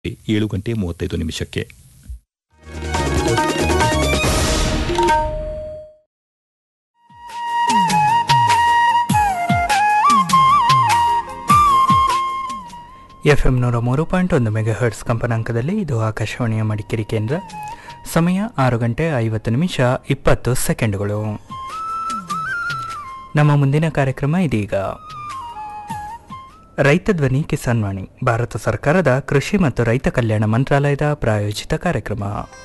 ಏಳು ಗಂಟೆ ಮೂವತ್ತೈದು ನಿಮಿಷಕ್ಕೆ ಎಫ್ ಎಂ ನೂರ ಮೂರು ಪಾಯಿಂಟ್ ಒಂದು ಮೆಗಾ ಹರ್ಟ್ಸ್ ಕಂಪನಾಂಕದಲ್ಲಿ ಇದು ಆಕಾಶವಾಣಿಯ ಮಡಿಕೇರಿ ಕೇಂದ್ರ ಸಮಯ ಆರು ಗಂಟೆ ಐವತ್ತು ನಿಮಿಷ ಇಪ್ಪತ್ತು ಸೆಕೆಂಡುಗಳು ನಮ್ಮ ಮುಂದಿನ ಕಾರ್ಯಕ್ರಮ ಇದೀಗ ರೈತ ಧ್ವನಿ ಕಿಸಾನ್ ವಾಣಿ ಭಾರತ ಸರ್ಕಾರದ ಕೃಷಿ ಮತ್ತು ರೈತ ಕಲ್ಯಾಣ ಮಂತ್ರಾಲಯದ ಪ್ರಾಯೋಜಿತ ಕಾರ್ಯಕ್ರಮ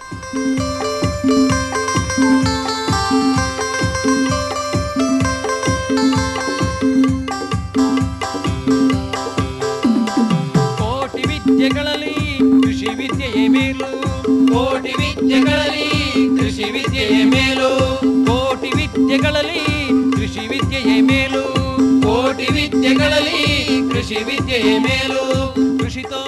ಕೋಟಿ ವಿದ್ಯೆಗಳಲ್ಲಿ ಕೃಷಿ ವಿದ್ಯೆಯೇ ಮೇಲು ಕೋಟಿ ವಿದ್ಯೆಗಳಲ್ಲಿ ಕೃಷಿ ವಿದ್ಯೆಯೇ ಮೇಲು ಕೋಟಿ ವಿದ್ಯೆಗಳಲ್ಲಿ ಕೃಷಿ ವಿದ್ಯೆಯೇ ಮೇಲು ಕೋಟಿ ವಿದ್ಯೆಗಳಲ್ಲಿ ಕೃಷಿ ವಿದ್ಯೆಯೇ ಮೇಲು ಕೃಷಿತೋ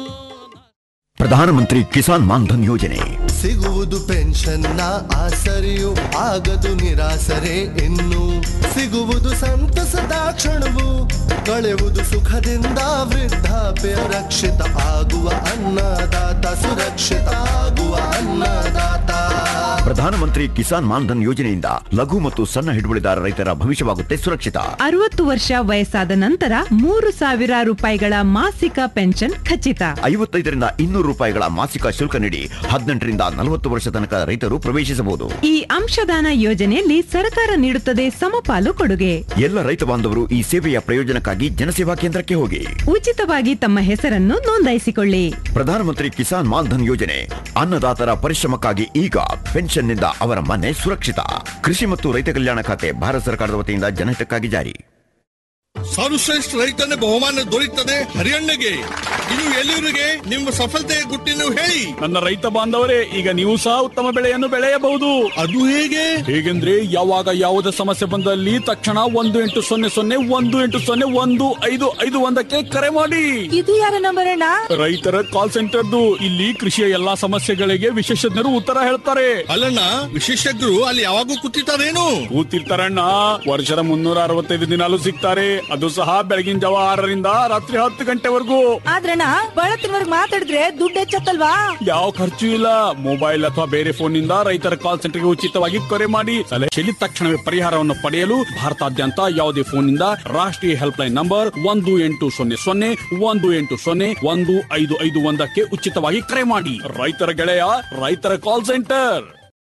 ಪ್ರಧಾನಮಂತ್ರಿ ಕಿಸಾನ್ ಮಾನ್ಧನ್ ಯೋಜನೆ ಸಿಗುವುದು ಪೆನ್ಷನ್ನ ಆಸರೆಯು ಆಗದು ನಿರಾಸರೆ ಇನ್ನು ಸಿಗುವುದು ಸಂತಸದ ಕ್ಷಣವು ಕಳೆಯುವುದು ಸುಖದಿಂದ ವೃದ್ಧಾಪ್ಯ ರಕ್ಷಿತ ಆಗುವ ಅನ್ನದಾತ ಸುರಕ್ಷಿತ ಆಗುವ ಅನ್ನದಾತ ಪ್ರಧಾನಮಂತ್ರಿ ಕಿಸಾನ್ ಮಾನ್ಧನ್ ಯೋಜನೆಯಿಂದ ಲಘು ಮತ್ತು ಸಣ್ಣ ಹಿಡುವಳಿದಾರ ರೈತರ ಭವಿಷ್ಯವಾಗುತ್ತೆ ಸುರಕ್ಷಿತ ಅರವತ್ತು ವರ್ಷ ವಯಸ್ಸಾದ ನಂತರ ಮೂರು ಸಾವಿರ ರೂಪಾಯಿಗಳ ಮಾಸಿಕ ಪೆನ್ಷನ್ ಖಚಿತ ಐವತ್ತೈದರಿಂದ ಇನ್ನೂರು ರೂಪಾಯಿಗಳ ಮಾಸಿಕ ಶುಲ್ಕ ನೀಡಿ ಹದಿನೆಂಟರಿಂದ ನಲವತ್ತು ವರ್ಷ ತನಕ ರೈತರು ಪ್ರವೇಶಿಸಬಹುದು ಈ ಅಂಶದಾನ ಯೋಜನೆಯಲ್ಲಿ ಸರ್ಕಾರ ನೀಡುತ್ತದೆ ಸಮಪಾಲು ಕೊಡುಗೆ ಎಲ್ಲ ರೈತ ಬಾಂಧವರು ಈ ಸೇವೆಯ ಪ್ರಯೋಜನಕ್ಕಾಗಿ ಜನಸೇವಾ ಕೇಂದ್ರಕ್ಕೆ ಹೋಗಿ ಉಚಿತವಾಗಿ ತಮ್ಮ ಹೆಸರನ್ನು ನೋಂದಾಯಿಸಿಕೊಳ್ಳಿ ಪ್ರಧಾನಮಂತ್ರಿ ಕಿಸಾನ್ ಮಾನ್ಧನ್ ಯೋಜನೆ ಅನ್ನದಾತರ ಪರಿಶ್ರಮಕ್ಕಾಗಿ ಈಗ ಪೆನ್ಷನ್ನಿಂದ ಅವರ ಮನೆ ಸುರಕ್ಷಿತ ಕೃಷಿ ಮತ್ತು ರೈತ ಕಲ್ಯಾಣ ಖಾತೆ ಭಾರತ ಸರ್ಕಾರದ ವತಿಯಿಂದ ಜನಹಿತಕ್ಕಾಗಿ ಜಾರಿ ಸರ್ವಶ್ರೇಷ್ಠ ರೈತನ ಬಹುಮಾನ ದೊರೆಯುತ್ತದೆ ಹರಿಯಣ್ಣಗೆ ಇನ್ನು ಎಲ್ಲಿವರಿಗೆ ನಿಮ್ಮ ಸಫಲತೆಯ ಗುಟ್ಟಿನ ಹೇಳಿ ನನ್ನ ರೈತ ಬಾಂಧವರೇ ಈಗ ನೀವು ಸಹ ಉತ್ತಮ ಬೆಳೆಯನ್ನು ಬೆಳೆಯಬಹುದು ಅದು ಹೇಗೆ ಹೇಗೆಂದ್ರೆ ಯಾವಾಗ ಯಾವುದೇ ಸಮಸ್ಯೆ ಬಂದಲ್ಲಿ ತಕ್ಷಣ ಒಂದು ಎಂಟು ಸೊನ್ನೆ ಸೊನ್ನೆ ಒಂದು ಎಂಟು ಸೊನ್ನೆ ಒಂದು ಐದು ಐದು ಒಂದಕ್ಕೆ ಕರೆ ಮಾಡಿ ಇದು ಯಾರ ನಂಬರ್ ಅಣ್ಣ ರೈತರ ಕಾಲ್ ಸೆಂಟರ್ದು ಇಲ್ಲಿ ಕೃಷಿಯ ಎಲ್ಲಾ ಸಮಸ್ಯೆಗಳಿಗೆ ವಿಶೇಷಜ್ಞರು ಉತ್ತರ ಹೇಳ್ತಾರೆ ಅಲ್ಲಣ್ಣ ವಿಶೇಷಜ್ಞರು ಅಲ್ಲಿ ಯಾವಾಗೂ ಕೂತಿರ್ತಾರೇನು ಕೂತಿರ್ತಾರಣ್ಣ ವರ್ಷದ ಮುನ್ನೂರ ಅರವತ್ತೈದು ದಿನಾಲು ಸಿಗ್ತಾರೆ ಅದು ಸಹ ಬೆಳಗಿನ ಜಾವ ಆರರಿಂದ ರಾತ್ರಿ ಹತ್ತು ಗಂಟೆವರೆಗೂ ಆದ್ರಣ್ಣ ಬಳತ್ತಿನವರ್ಗ್ ಮಾತಾಡಿದ್ರೆ ದುಡ್ಡು ಹೆಚ್ಚತ್ತಲ್ವಾ ಯಾವ ಖರ್ಚು ಇಲ್ಲ ಮೊಬೈಲ್ ಅಥವಾ ಬೇರೆ ಫೋನ್ ನಿಂದ ರೈತರ ಕಾಲ್ ಸೆಂಟರ್ಗೆ ಉಚಿತವಾಗಿ ಕರೆ ಮಾಡಿ ಸಲಹೆ ತಕ್ಷಣವೇ ಪರಿಹಾರವನ್ನು ಪಡೆಯಲು ಭಾರತಾದ್ಯಂತ ಯಾವುದೇ ಫೋನ್ ನಿಂದ ರಾಷ್ಟ್ರೀಯ ಹೆಲ್ಪ್ ಲೈನ್ ನಂಬರ್ ಒಂದು ಎಂಟು ಸೊನ್ನೆ ಸೊನ್ನೆ ಒಂದು ಎಂಟು ಸೊನ್ನೆ ಒಂದು ಐದು ಐದು ಒಂದಕ್ಕೆ ಉಚಿತವಾಗಿ ಕರೆ ಮಾಡಿ ರೈತರ ಗೆಳೆಯ ರೈತರ ಕಾಲ್ ಸೆಂಟರ್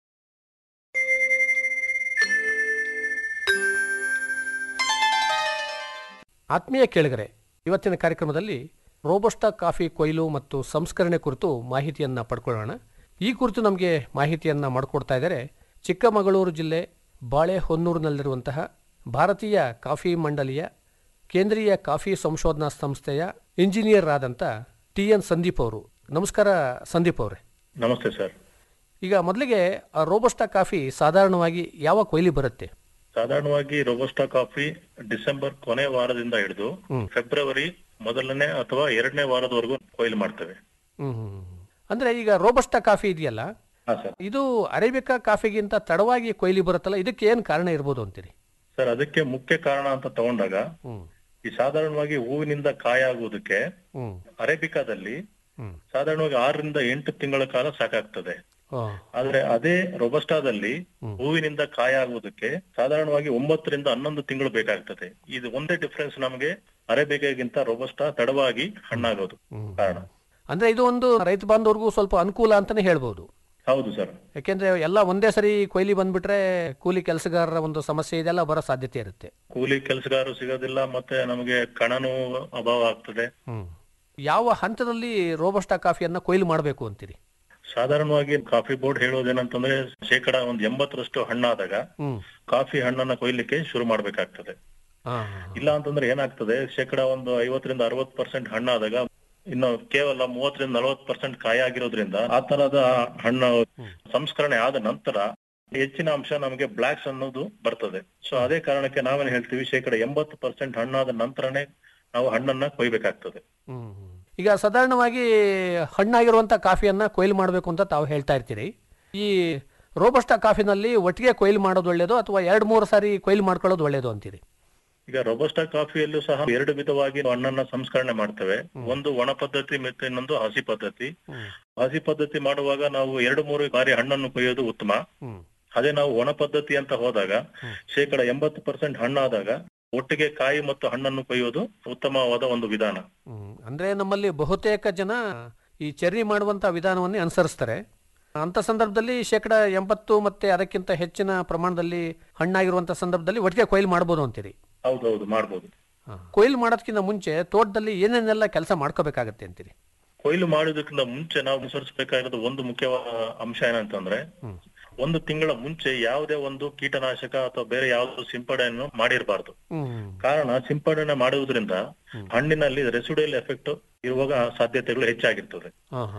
ಆತ್ಮೀಯ ಕೇಳಿಗರೆ ಇವತ್ತಿನ ಕಾರ್ಯಕ್ರಮದಲ್ಲಿ ರೋಬಸ್ಟಾ ಕಾಫಿ ಕೊಯ್ಲು ಮತ್ತು ಸಂಸ್ಕರಣೆ ಕುರಿತು ಮಾಹಿತಿಯನ್ನು ಪಡ್ಕೊಳ್ಳೋಣ ಈ ಕುರಿತು ನಮಗೆ ಮಾಹಿತಿಯನ್ನು ಮಾಡಿಕೊಡ್ತಾ ಇದ್ದಾರೆ ಚಿಕ್ಕಮಗಳೂರು ಜಿಲ್ಲೆ ಬಾಳೆಹೊನ್ನೂರಿನಲ್ಲಿರುವಂತಹ ಭಾರತೀಯ ಕಾಫಿ ಮಂಡಳಿಯ ಕೇಂದ್ರೀಯ ಕಾಫಿ ಸಂಶೋಧನಾ ಸಂಸ್ಥೆಯ ಇಂಜಿನಿಯರ್ ಆದಂಥ ಟಿ ಎನ್ ಸಂದೀಪ್ ಅವರು ನಮಸ್ಕಾರ ಸಂದೀಪ್ ಅವರೇ ನಮಸ್ತೆ ಸರ್ ಈಗ ಮೊದಲಿಗೆ ಆ ರೋಬಸ್ಟಾ ಕಾಫಿ ಸಾಧಾರಣವಾಗಿ ಯಾವ ಕೊಯ್ಲಿ ಬರುತ್ತೆ ಸಾಧಾರಣವಾಗಿ ರೋಬೋಸ್ಟಾ ಕಾಫಿ ಡಿಸೆಂಬರ್ ಕೊನೆ ವಾರದಿಂದ ಹಿಡಿದು ಫೆಬ್ರವರಿ ಮೊದಲನೇ ಅಥವಾ ಎರಡನೇ ವಾರದವರೆಗೂ ಕೊಯ್ಲು ಮಾಡ್ತೇವೆ ಹ್ಮ್ ಹ್ಮ್, ಹ್ಮ್. ಅಂದ್ರೆ ಈಗ ರೋಬಸ್ಟಾ ಕಾಫಿ ಇದೆಯಲ್ಲ ಹಾ ಸರ್ ಇದು ಅರೇಬಿಕಾ ಕಾಫಿಗಿಂತ ತಡವಾಗಿ ಕೊಯ್ಲಿ ಬರುತ್ತಲ್ಲ ಇದಕ್ಕೆ ಏನು ಕಾರಣ ಇರ್ಬೋದು ಅಂತೀರಿ ಸರ್ ಅದಕ್ಕೆ ಮುಖ್ಯ ಕಾರಣ ಅಂತ ತಗೊಂಡಾಗ ಹ್ಮ್ ಈ ಸಾಧಾರಣವಾಗಿ ಹೂವಿನಿಂದ ಕಾಯ ಆಗುವುದಕ್ಕೆ ಹ್ಮ್ ಅರೇಬಿಕಾದಲ್ಲಿ ಹ್ಮ್ ಸಾಧಾರಣವಾಗಿ ಆರರಿಂದ ಎಂಟು ತಿಂಗಳ ಕಾಲ ಸಾಕಾಗ್ತದೆ ಆ, ಆದ್ರೆ ಅದೇ ರೊಬಸ್ಟಾದಲ್ಲಿ ಹೂವಿನಿಂದ ಕಾಯ ಆಗುವುದಕ್ಕೆ ಸಾಧಾರಣವಾಗಿ ಒಂಬತ್ತರಿಂದ ಹನ್ನೊಂದು ತಿಂಗಳು ಬೇಕಾಗ್ತದೆ ಇದು ಒಂದೇ ಡಿಫರೆನ್ಸ್ ನಮಗೆ ಅರೇಬಿಕಾಗಿಂತ ರೊಬಸ್ಟಾ ತಡವಾಗಿ ಹಣ್ಣಾಗೋದು ಕಾರಣ ಅಂದ್ರೆ ಇದು ಒಂದು ರೈತ ಬಾಂಧವ್ರಿಗೂ ಸ್ವಲ್ಪ ಅನುಕೂಲ ಅಂತಾನೆ ಹೇಳ್ಬೋದು ಹೌದು ಸರ್ ಯಾಕೆಂದ್ರೆ ಎಲ್ಲ ಒಂದೇ ಸರಿ ಕೊಯ್ಲಿ ಬಂದ್ಬಿಟ್ರೆ ಕೂಲಿ ಕೆಲಸಗಾರರ ಒಂದು ಸಮಸ್ಯೆ ಇದೆಲ್ಲ ಬರೋ ಸಾಧ್ಯತೆ ಇರುತ್ತೆ ಕೂಲಿ ಕೆಲಸಗಾರರು ಸಿಗೋದಿಲ್ಲ ಮತ್ತೆ ನಮಗೆ ಕಣನೂ ಅಭಾವ ಆಗ್ತದೆ ಹ್ಮ್ ಯಾವ ಹಂತದಲ್ಲಿ ರೋಬಸ್ಟಾ ಕಾಫಿಯನ್ನ ಕೊಯ್ಲು ಮಾಡಬೇಕು ಅಂತೀರಿ ಸಾಧಾರಣವಾಗಿ ಕಾಫಿ ಬೋರ್ಡ್ ಹೇಳೋದೇನಂತಂದ್ರೆ ಶೇಕಡ ಒಂದ್ ಎಂಬತ್ತರಷ್ಟು ಹಣ್ಣಾದಾಗ ಹ್ಮ್ ಕಾಫಿ ಹಣ್ಣನ್ನ ಕೊಯ್ಲಿಕ್ಕೆ ಶುರು ಮಾಡ್ಬೇಕಾಗ್ತದೆ ಆ, ಇಲ್ಲ ಅಂತಂದ್ರೆ ಏನಾಗ್ತದೆ ಶೇಕಡ ಒಂದು ಐವತ್ತರಿಂದ ಅರವತ್ ಪರ್ಸೆಂಟ್ ಹಣ್ಣಾದಾಗ ಇನ್ನು ಕೇವಲ ಮೂವತ್ತರಿಂದ ನಲವತ್ ಪರ್ಸೆಂಟ್ ಕಾಯ ಆಗಿರೋದ್ರಿಂದ ಆ ತರದ ಹಣ್ಣು ಸಂಸ್ಕರಣೆ ಆದ ನಂತರ ಹೆಚ್ಚಿನ ಅಂಶ ನಮಗೆ ಬ್ಲಾಕ್ಸ್ ಅನ್ನೋದು ಬರ್ತದೆ ಸೊ ಅದೇ ಕಾರಣಕ್ಕೆ ನಾವೇನ್ ಹೇಳ್ತೀವಿ ಶೇಕಡ ಎಂಬತ್ತು ಪರ್ಸೆಂಟ್ ಹಣ್ಣಾದ ನಂತರನೇ ನಾವು ಹಣ್ಣನ್ನ ಕೊಯ್ಬೇಕಾಗ್ತದೆ ಹ್ಮ್ ಹ್ಮ್. ಈಗ ಸಾಧಾರಣವಾಗಿ ಹಣ್ಣಾಗಿರುವಂತ ಕಾಫಿಯನ್ನ ಕೊಯ್ಲು ಮಾಡಬೇಕು ಅಂತ ತಾವು ಹೇಳ್ತಾ ಇರ್ತೀರಿ ಈ ರೋಬಸ್ಟಾ ಕಾಫಿನಲ್ಲಿ ಒಟ್ಟಿಗೆ ಕೊಯ್ಲು ಮಾಡೋದು ಒಳ್ಳೇದು ಅಥವಾ ಎರಡು ಮೂರು ಸಾರಿ ಕೊಯ್ಲು ಮಾಡ್ಕೊಳ್ಳೋದು ಒಳ್ಳೇದು ಅಂತೀರಿ ಈಗ ರೊಬಸ್ಟಾ ಕಾಫಿಯಲ್ಲೂ ಸಹ ಎರಡು ವಿಧವಾಗಿ ಹಣ್ಣನ್ನ ಸಂಸ್ಕರಣೆ ಮಾಡ್ತೇವೆ ಒಂದು ಒಣ ಪದ್ಧತಿ ಮತ್ತೆ ಇನ್ನೊಂದು ಹಸಿ ಪದ್ಧತಿ ಹಸಿ ಪದ್ಧತಿ ಮಾಡುವಾಗ ನಾವು ಎರಡು ಮೂರು ಬಾರಿ ಹಣ್ಣನ್ನು ಕೊಯ್ಯೋದು ಉತ್ತಮ ಅದೇ ನಾವು ಒಣ ಪದ್ಧತಿ ಅಂತ ಹೋದಾಗ ಶೇಕಡ ಎಂಬತ್ತು ಪರ್ಸೆಂಟ್ ಹಣ್ಣಾದಾಗ ಒಟ್ಟಿಗೆ ಕಾಯಿ ಮತ್ತು ಹಣ್ಣನ್ನು ಕೊಯ್ಯೋದು ಉತ್ತಮವಾದ ಒಂದು ವಿಧಾನ ಅಂದ್ರೆ ನಮ್ಮಲ್ಲಿ ಬಹುತೇಕ ಜನ ಈ ಚೆರ್ರಿ ಮಾಡುವಂತ ವಿಧಾನವನ್ನೇ ಅನುಸರಿಸ್ತಾರೆ ಅಂತ ಸಂದರ್ಭದಲ್ಲಿ ಶೇಕಡ ಎಂಬತ್ತು ಮತ್ತೆ ಅದಕ್ಕಿಂತ ಹೆಚ್ಚಿನ ಪ್ರಮಾಣದಲ್ಲಿ ಹಣ್ಣಾಗಿರುವಂತ ಸಂದರ್ಭದಲ್ಲಿ ಒಟ್ಟಿಗೆ ಕೊಯ್ಲು ಮಾಡ್ಬೋದು ಅಂತೀರಿ ಹೌದೌದು ಮಾಡ್ಬೋದು ಕೊಯ್ಲು ಮಾಡೋದಕ್ಕಿಂತ ಮುಂಚೆ ತೋಟದಲ್ಲಿ ಏನೇನೆಲ್ಲ ಕೆಲಸ ಮಾಡ್ಕೋಬೇಕಾಗತ್ತೆ ಅಂತೀರಿ ಕೊಯ್ಲು ಮಾಡೋದಕ್ಕಿಂತ ಮುಂಚೆ ನಾವು ಅನುಸರಿಸಬೇಕಾಗಿರೋದು ಒಂದು ಮುಖ್ಯವಾದ ಅಂಶ ಏನಂತಂದ್ರೆ ಒಂದು ತಿಂಗಳ ಮುಂಚೆ ಯಾವುದೇ ಒಂದು ಕೀಟನಾಶಕ ಅಥವಾ ಬೇರೆ ಯಾವುದೋ ಸಿಂಪಡಣೆಯನ್ನು ಮಾಡಿರಬಾರ್ದು ಕಾರಣ ಸಿಂಪಡಣೆ ಮಾಡುವುದರಿಂದ ಹಣ್ಣಿನಲ್ಲಿ ರೆಸಿಡಿಯಲ್ ಎಫೆಕ್ಟ್ ಇರುವಾಗ ಸಾಧ್ಯತೆಗಳು ಹೆಚ್ಚಾಗಿರ್ತದೆ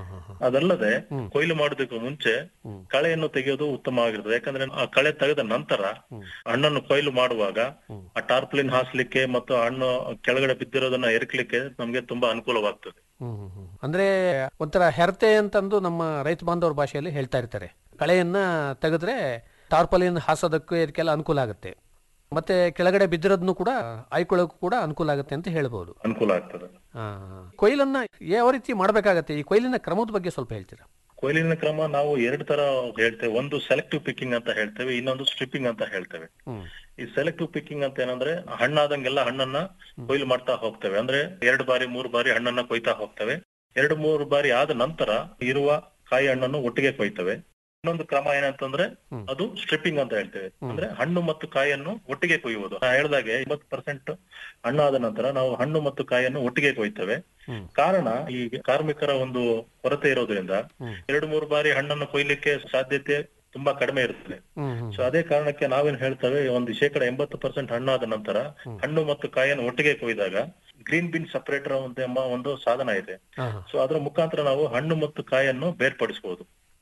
ಅದಲ್ಲದೆ ಕೊಯ್ಲು ಮಾಡೋದಕ್ಕೂ ಮುಂಚೆ ಕಳೆಯನ್ನು ತೆಗೆಯೋದು ಉತ್ತಮವಾಗಿರ್ತದೆ ಯಾಕಂದ್ರೆ ಆ ಕಳೆ ತೆಗೆದ ನಂತರ ಹಣ್ಣನ್ನು ಕೊಯ್ಲು ಮಾಡುವಾಗ ಆ ಟಾರ್ಪಲಿನ್ ಹಾಸ್ಲಿಕ್ಕೆ ಮತ್ತು ಹಣ್ಣು ಕೆಳಗಡೆ ಬಿದ್ದಿರೋದನ್ನ ಎರಕ್ಲಿಕ್ಕೆ ನಮ್ಗೆ ತುಂಬಾ ಅನುಕೂಲವಾಗ್ತದೆ ಅಂದ್ರೆ ಒಂಥರ ಹೆರತೆ ಅಂತಂದು ನಮ್ಮ ರೈತ ಬಾಂಧವರ ಭಾಷೆಯಲ್ಲಿ ಹೇಳ್ತಾ ಇರ್ತಾರೆ ಕಳೆಯನ್ನ ತೆಗೆದ್ರೆ ಟಾರ್ಪಲಿನ್ ಹಾಸೋದಕ್ಕೆ ಇದಕ್ಕೆಲ್ಲ ಅನುಕೂಲ ಆಗುತ್ತೆ ಮತ್ತೆ ಕೆಳಗಡೆ ಬಿದ್ದಿರೋದನ್ನು ಕೂಡ ಆಯ್ಕೊಳ್ಳೋಕ್ಕೂ ಕೂಡ ಅನುಕೂಲ ಆಗುತ್ತೆ ಅಂತ ಹೇಳ್ಬೋದು ಅನುಕೂಲ ಆಗ್ತದೆ ಆ, ಕೊಯ್ಲನ್ನ ಯಾವ ರೀತಿ ಮಾಡ್ಬೇಕಾಗತ್ತೆ ಈ ಕೊಯ್ಲಿನ ಕ್ರಮದ ಬಗ್ಗೆ ಸ್ವಲ್ಪ ಹೇಳ್ತೀರಾ ಕೊಯ್ಲಿನ ಕ್ರಮ ನಾವು ಎರಡು ತರ ಹೇಳ್ತೇವೆ ಒಂದು ಸೆಲೆಕ್ಟಿವ್ ಪಿಕ್ಕಿಂಗ್ ಅಂತ ಹೇಳ್ತೇವೆ ಇನ್ನೊಂದು ಸ್ಟ್ರಿಪ್ಪಿಂಗ್ ಅಂತ ಹೇಳ್ತೇವೆ ಈ ಸೆಲೆಕ್ಟಿವ್ ಪಿಕ್ಕಿಂಗ್ ಅಂತ ಏನಂದ್ರೆ ಹಣ್ಣಾದಂಗೆಲ್ಲ ಹಣ್ಣನ್ನ ಕೊಯ್ಲು ಮಾಡ್ತಾ ಹೋಗ್ತೇವೆ ಅಂದ್ರೆ ಎರಡು ಬಾರಿ ಮೂರು ಬಾರಿ ಹಣ್ಣನ್ನ ಕೊಯ್ತಾ ಹೋಗ್ತೇವೆ ಎರಡು ಮೂರು ಬಾರಿ ಆದ ನಂತರ ಇರುವ ಕಾಯಿ ಹಣ್ಣನ್ನು ಒಟ್ಟಿಗೆ ಕೊಯ್ತೇವೆ ಇನ್ನೊಂದು ಕ್ರಮ ಏನಂತಂದ್ರೆ ಅದು ಸ್ಟ್ರಿಪ್ಪಿಂಗ್ ಅಂತ ಹೇಳ್ತೇವೆ ಅಂದ್ರೆ ಹಣ್ಣು ಮತ್ತು ಕಾಯನ್ನು ಒಟ್ಟಿಗೆ ಕೊಯ್ಯುವುದು ನಾ ಹೇಳ್ದಾಗೆ ಎಂಬತ್ತು ಪರ್ಸೆಂಟ್ ಹಣ್ಣಾದ ನಂತರ ನಾವು ಹಣ್ಣು ಮತ್ತು ಕಾಯನ್ನು ಒಟ್ಟಿಗೆ ಕೊಯ್ತೇವೆ ಕಾರಣ ಈ ಕಾರ್ಮಿಕರ ಒಂದು ಕೊರತೆ ಇರೋದ್ರಿಂದ ಎರಡು ಮೂರು ಬಾರಿ ಹಣ್ಣನ್ನು ಕೊಯ್ಲಿಕ್ಕೆ ಸಾಧ್ಯತೆ ತುಂಬಾ ಕಡಿಮೆ ಇರ್ತದೆ ಸೊ ಅದೇ ಕಾರಣಕ್ಕೆ ನಾವೇನ್ ಹೇಳ್ತೇವೆ ಒಂದು ಶೇಕಡ ಎಂಬತ್ತು ಪರ್ಸೆಂಟ್ ಹಣ್ಣಾದ ನಂತರ ಹಣ್ಣು ಮತ್ತು ಕಾಯನ್ನು ಒಟ್ಟಿಗೆ ಕೊಯ್ದಾಗ ಗ್ರೀನ್ ಬಿನ್ ಸಪರೇಟರ್ ಅಂತ ಎಂಬ ಒಂದು ಸಾಧನ ಇದೆ ಸೊ ಅದರ ಮುಖಾಂತರ ನಾವು ಹಣ್ಣು ಮತ್ತು ಕಾಯನ್ನು ಬೇರ್ಪಡಿಸಬಹುದು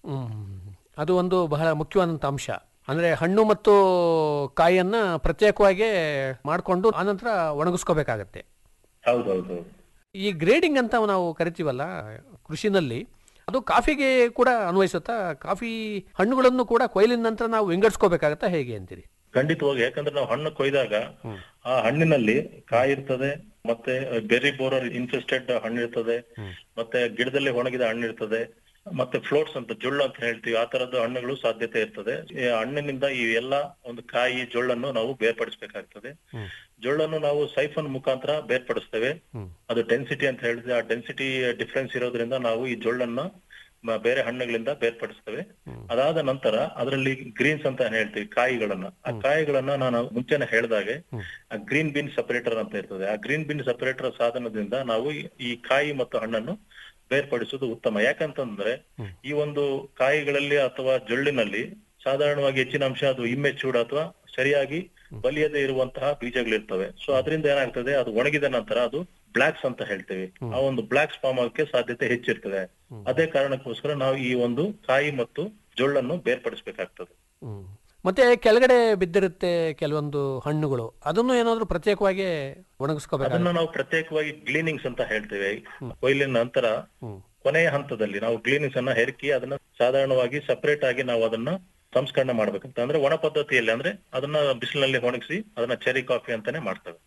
ಅದು ಒಂದು ಬಹಳ ಮುಖ್ಯವಾದಂಥ ಅಂಶ ಅಂದ್ರೆ ಹಣ್ಣು ಮತ್ತು ಕಾಯಿಯನ್ನ ಪ್ರತ್ಯೇಕವಾಗಿ ಮಾಡಿಕೊಂಡು ಆನಂತರ ಒಣಗಿಸ್ಕೋಬೇಕಾಗತ್ತೆ ಹೌದೌದು ಈ ಗ್ರೇಡಿಂಗ್ ಅಂತ ನಾವು ಕರಿತೀವಲ್ಲ ಕೃಷಿನಲ್ಲಿ ಅದು ಕಾಫಿಗೆ ಕೂಡ ಅನ್ವಯಿಸುತ್ತಾ ಕಾಫಿ ಹಣ್ಣುಗಳನ್ನು ಕೂಡ ಕೊಯ್ಲಿನ ನಂತರ ನಾವು ವಿಂಗಡಿಸ್ಕೋಬೇಕಾಗತ್ತಾ ಹೇಗೆ ಅಂತೀರಿ ಖಂಡಿತವಾಗಿ ಯಾಕಂದ್ರೆ ನಾವು ಹಣ್ಣು ಕೊಯ್ದಾಗ ಆ ಹಣ್ಣಿನಲ್ಲಿ ಕಾಯಿ ಇರ್ತದೆ ಮತ್ತೆ ಬೆರಿ ಬೋರರ್ ಇನ್ಫೆಸ್ಟೆಡ್ ಹಣ್ಣು ಇರ್ತದೆ ಮತ್ತೆ ಗಿಡದಲ್ಲಿ ಒಣಗಿದ ಹಣ್ಣು ಇರ್ತದೆ ಮತ್ತೆ ಫ್ಲೋಟ್ಸ್ ಅಂತ ಜೊಳ್ಳು ಅಂತ ಹೇಳ್ತೀವಿ ಆ ತರದ ಹಣ್ಣುಗಳು ಸಾಧ್ಯತೆ ಇರ್ತದೆ ಈ ಹಣ್ಣಿನಿಂದ ಈ ಎಲ್ಲಾ ಒಂದು ಕಾಯಿ ಜೊಳ್ಳನ್ನು ನಾವು ಬೇರ್ಪಡಿಸಬೇಕಾಗ್ತದೆ ಜೊಳ್ಳನ್ನು ನಾವು ಸೈಫನ್ ಮುಖಾಂತರ ಬೇರ್ಪಡಿಸ್ತೇವೆ ಅದು ಡೆನ್ಸಿಟಿ ಅಂತ ಹೇಳಿದ್ರೆ ಆ ಡೆನ್ಸಿಟಿ ಡಿಫ್ರೆನ್ಸ್ ಇರೋದ್ರಿಂದ ನಾವು ಈ ಜೊಳ್ಳನ್ನ ಮ- ಬೇರೆ ಹಣ್ಣುಗಳಿಂದ ಬೇರ್ಪಡಿಸ್ತೇವೆ ಅದಾದ ನಂತರ ಅದರಲ್ಲಿ ಗ್ರೀನ್ಸ್ ಅಂತ ಹೇಳ್ತೀವಿ ಕಾಯಿಗಳನ್ನ ಆ ಕಾಯಿಗಳನ್ನ ನಾನು ಮುಂಚೆನೆ ಹೇಳ್ದಾಗೆ ಆ ಗ್ರೀನ್ ಬಿನ್ ಸಪರೇಟರ್ ಅಂತ ಇರ್ತದೆ ಆ ಗ್ರೀನ್ ಬಿನ್ ಸಪರೇಟರ್ ಸಾಧನದಿಂದ ನಾವು ಈ- ಈ ಕಾಯಿ ಮತ್ತು ಹಣ್ಣನ್ನು ಬೇರ್ಪಡಿಸುವುದು ಉತ್ತಮ ಯಾಕಂತಂದ್ರೆ ಈ ಒಂದು ಕಾಯಿಗಳಲ್ಲಿ ಅಥವಾ ಜೊಳ್ಳಿನಲ್ಲಿ ಸಾಧಾರಣವಾಗಿ ಹೆಚ್ಚಿನ ಅಂಶ ಅದು ಇಮ್ಮೆಚೂರ್ಡ್ ಅಥವಾ ಸರಿಯಾಗಿ ಬಲಿಯದೆ ಇರುವಂತಹ ಬೀಜಗಳಿರ್ತವೆ ಸೊ ಅದರಿಂದ ಏನಾಗ್ತದೆ ಅದು ಒಣಗಿದ ನಂತರ ಅದು ಬ್ಲಾಕ್ಸ್ ಅಂತ ಹೇಳ್ತೇವೆ ಆ ಒಂದು ಬ್ಲಾಕ್ಸ್ ಫಾರ್ಮ್ ಆಗಕ್ಕೆ ಸಾಧ್ಯತೆ ಹೆಚ್ಚಿರ್ತದೆ ಅದೇ ಕಾರಣಕ್ಕೋಸ್ಕರ ನಾವು ಈ ಒಂದು ಕಾಯಿ ಮತ್ತು ಜೊಳ್ಳನ್ನು ಬೇರ್ಪಡಿಸಬೇಕಾಗ್ತದೆ ಮತ್ತೆ ಕೆಳಗಡೆ ಬಿದ್ದಿರುತ್ತೆ ಕೆಲವೊಂದು ಹಣ್ಣುಗಳು ಅದನ್ನು ಏನಾದ್ರೂ ಪ್ರತ್ಯೇಕವಾಗಿ ಒಣಗಿಸ್ಕೋಬೇಕು ಅದನ್ನ ನಾವು ಪ್ರತ್ಯೇಕವಾಗಿ ಗ್ಲೀನಿಂಗ್ಸ್ ಅಂತ ಹೇಳ್ತೇವೆ ಕೊಯ್ಲಿನ ನಂತರ ಕೊನೆಯ ಹಂತದಲ್ಲಿ ನಾವು ಗ್ಲೀನಿಂಗ್ಸ್ ಅನ್ನ ಹೆರ್ಕಿ ಅದನ್ನ ಸಾಧಾರಣವಾಗಿ ಸಪರೇಟ್ ಆಗಿ ನಾವು ಅದನ್ನ ಸಂಸ್ಕರಣೆ ಮಾಡ್ಬೇಕಂತ ಅಂದ್ರೆ ಒಣ ಪದ್ಧತಿಯಲ್ಲಿ ಅಂದ್ರೆ ಅದನ್ನ ಬಿಸಿಲಿನಲ್ಲಿ ಒಣಗಿಸಿ ಅದನ್ನ ಚೆರಿ ಕಾಫಿ ಅಂತಾನೆ ಮಾಡ್ತೇವೆ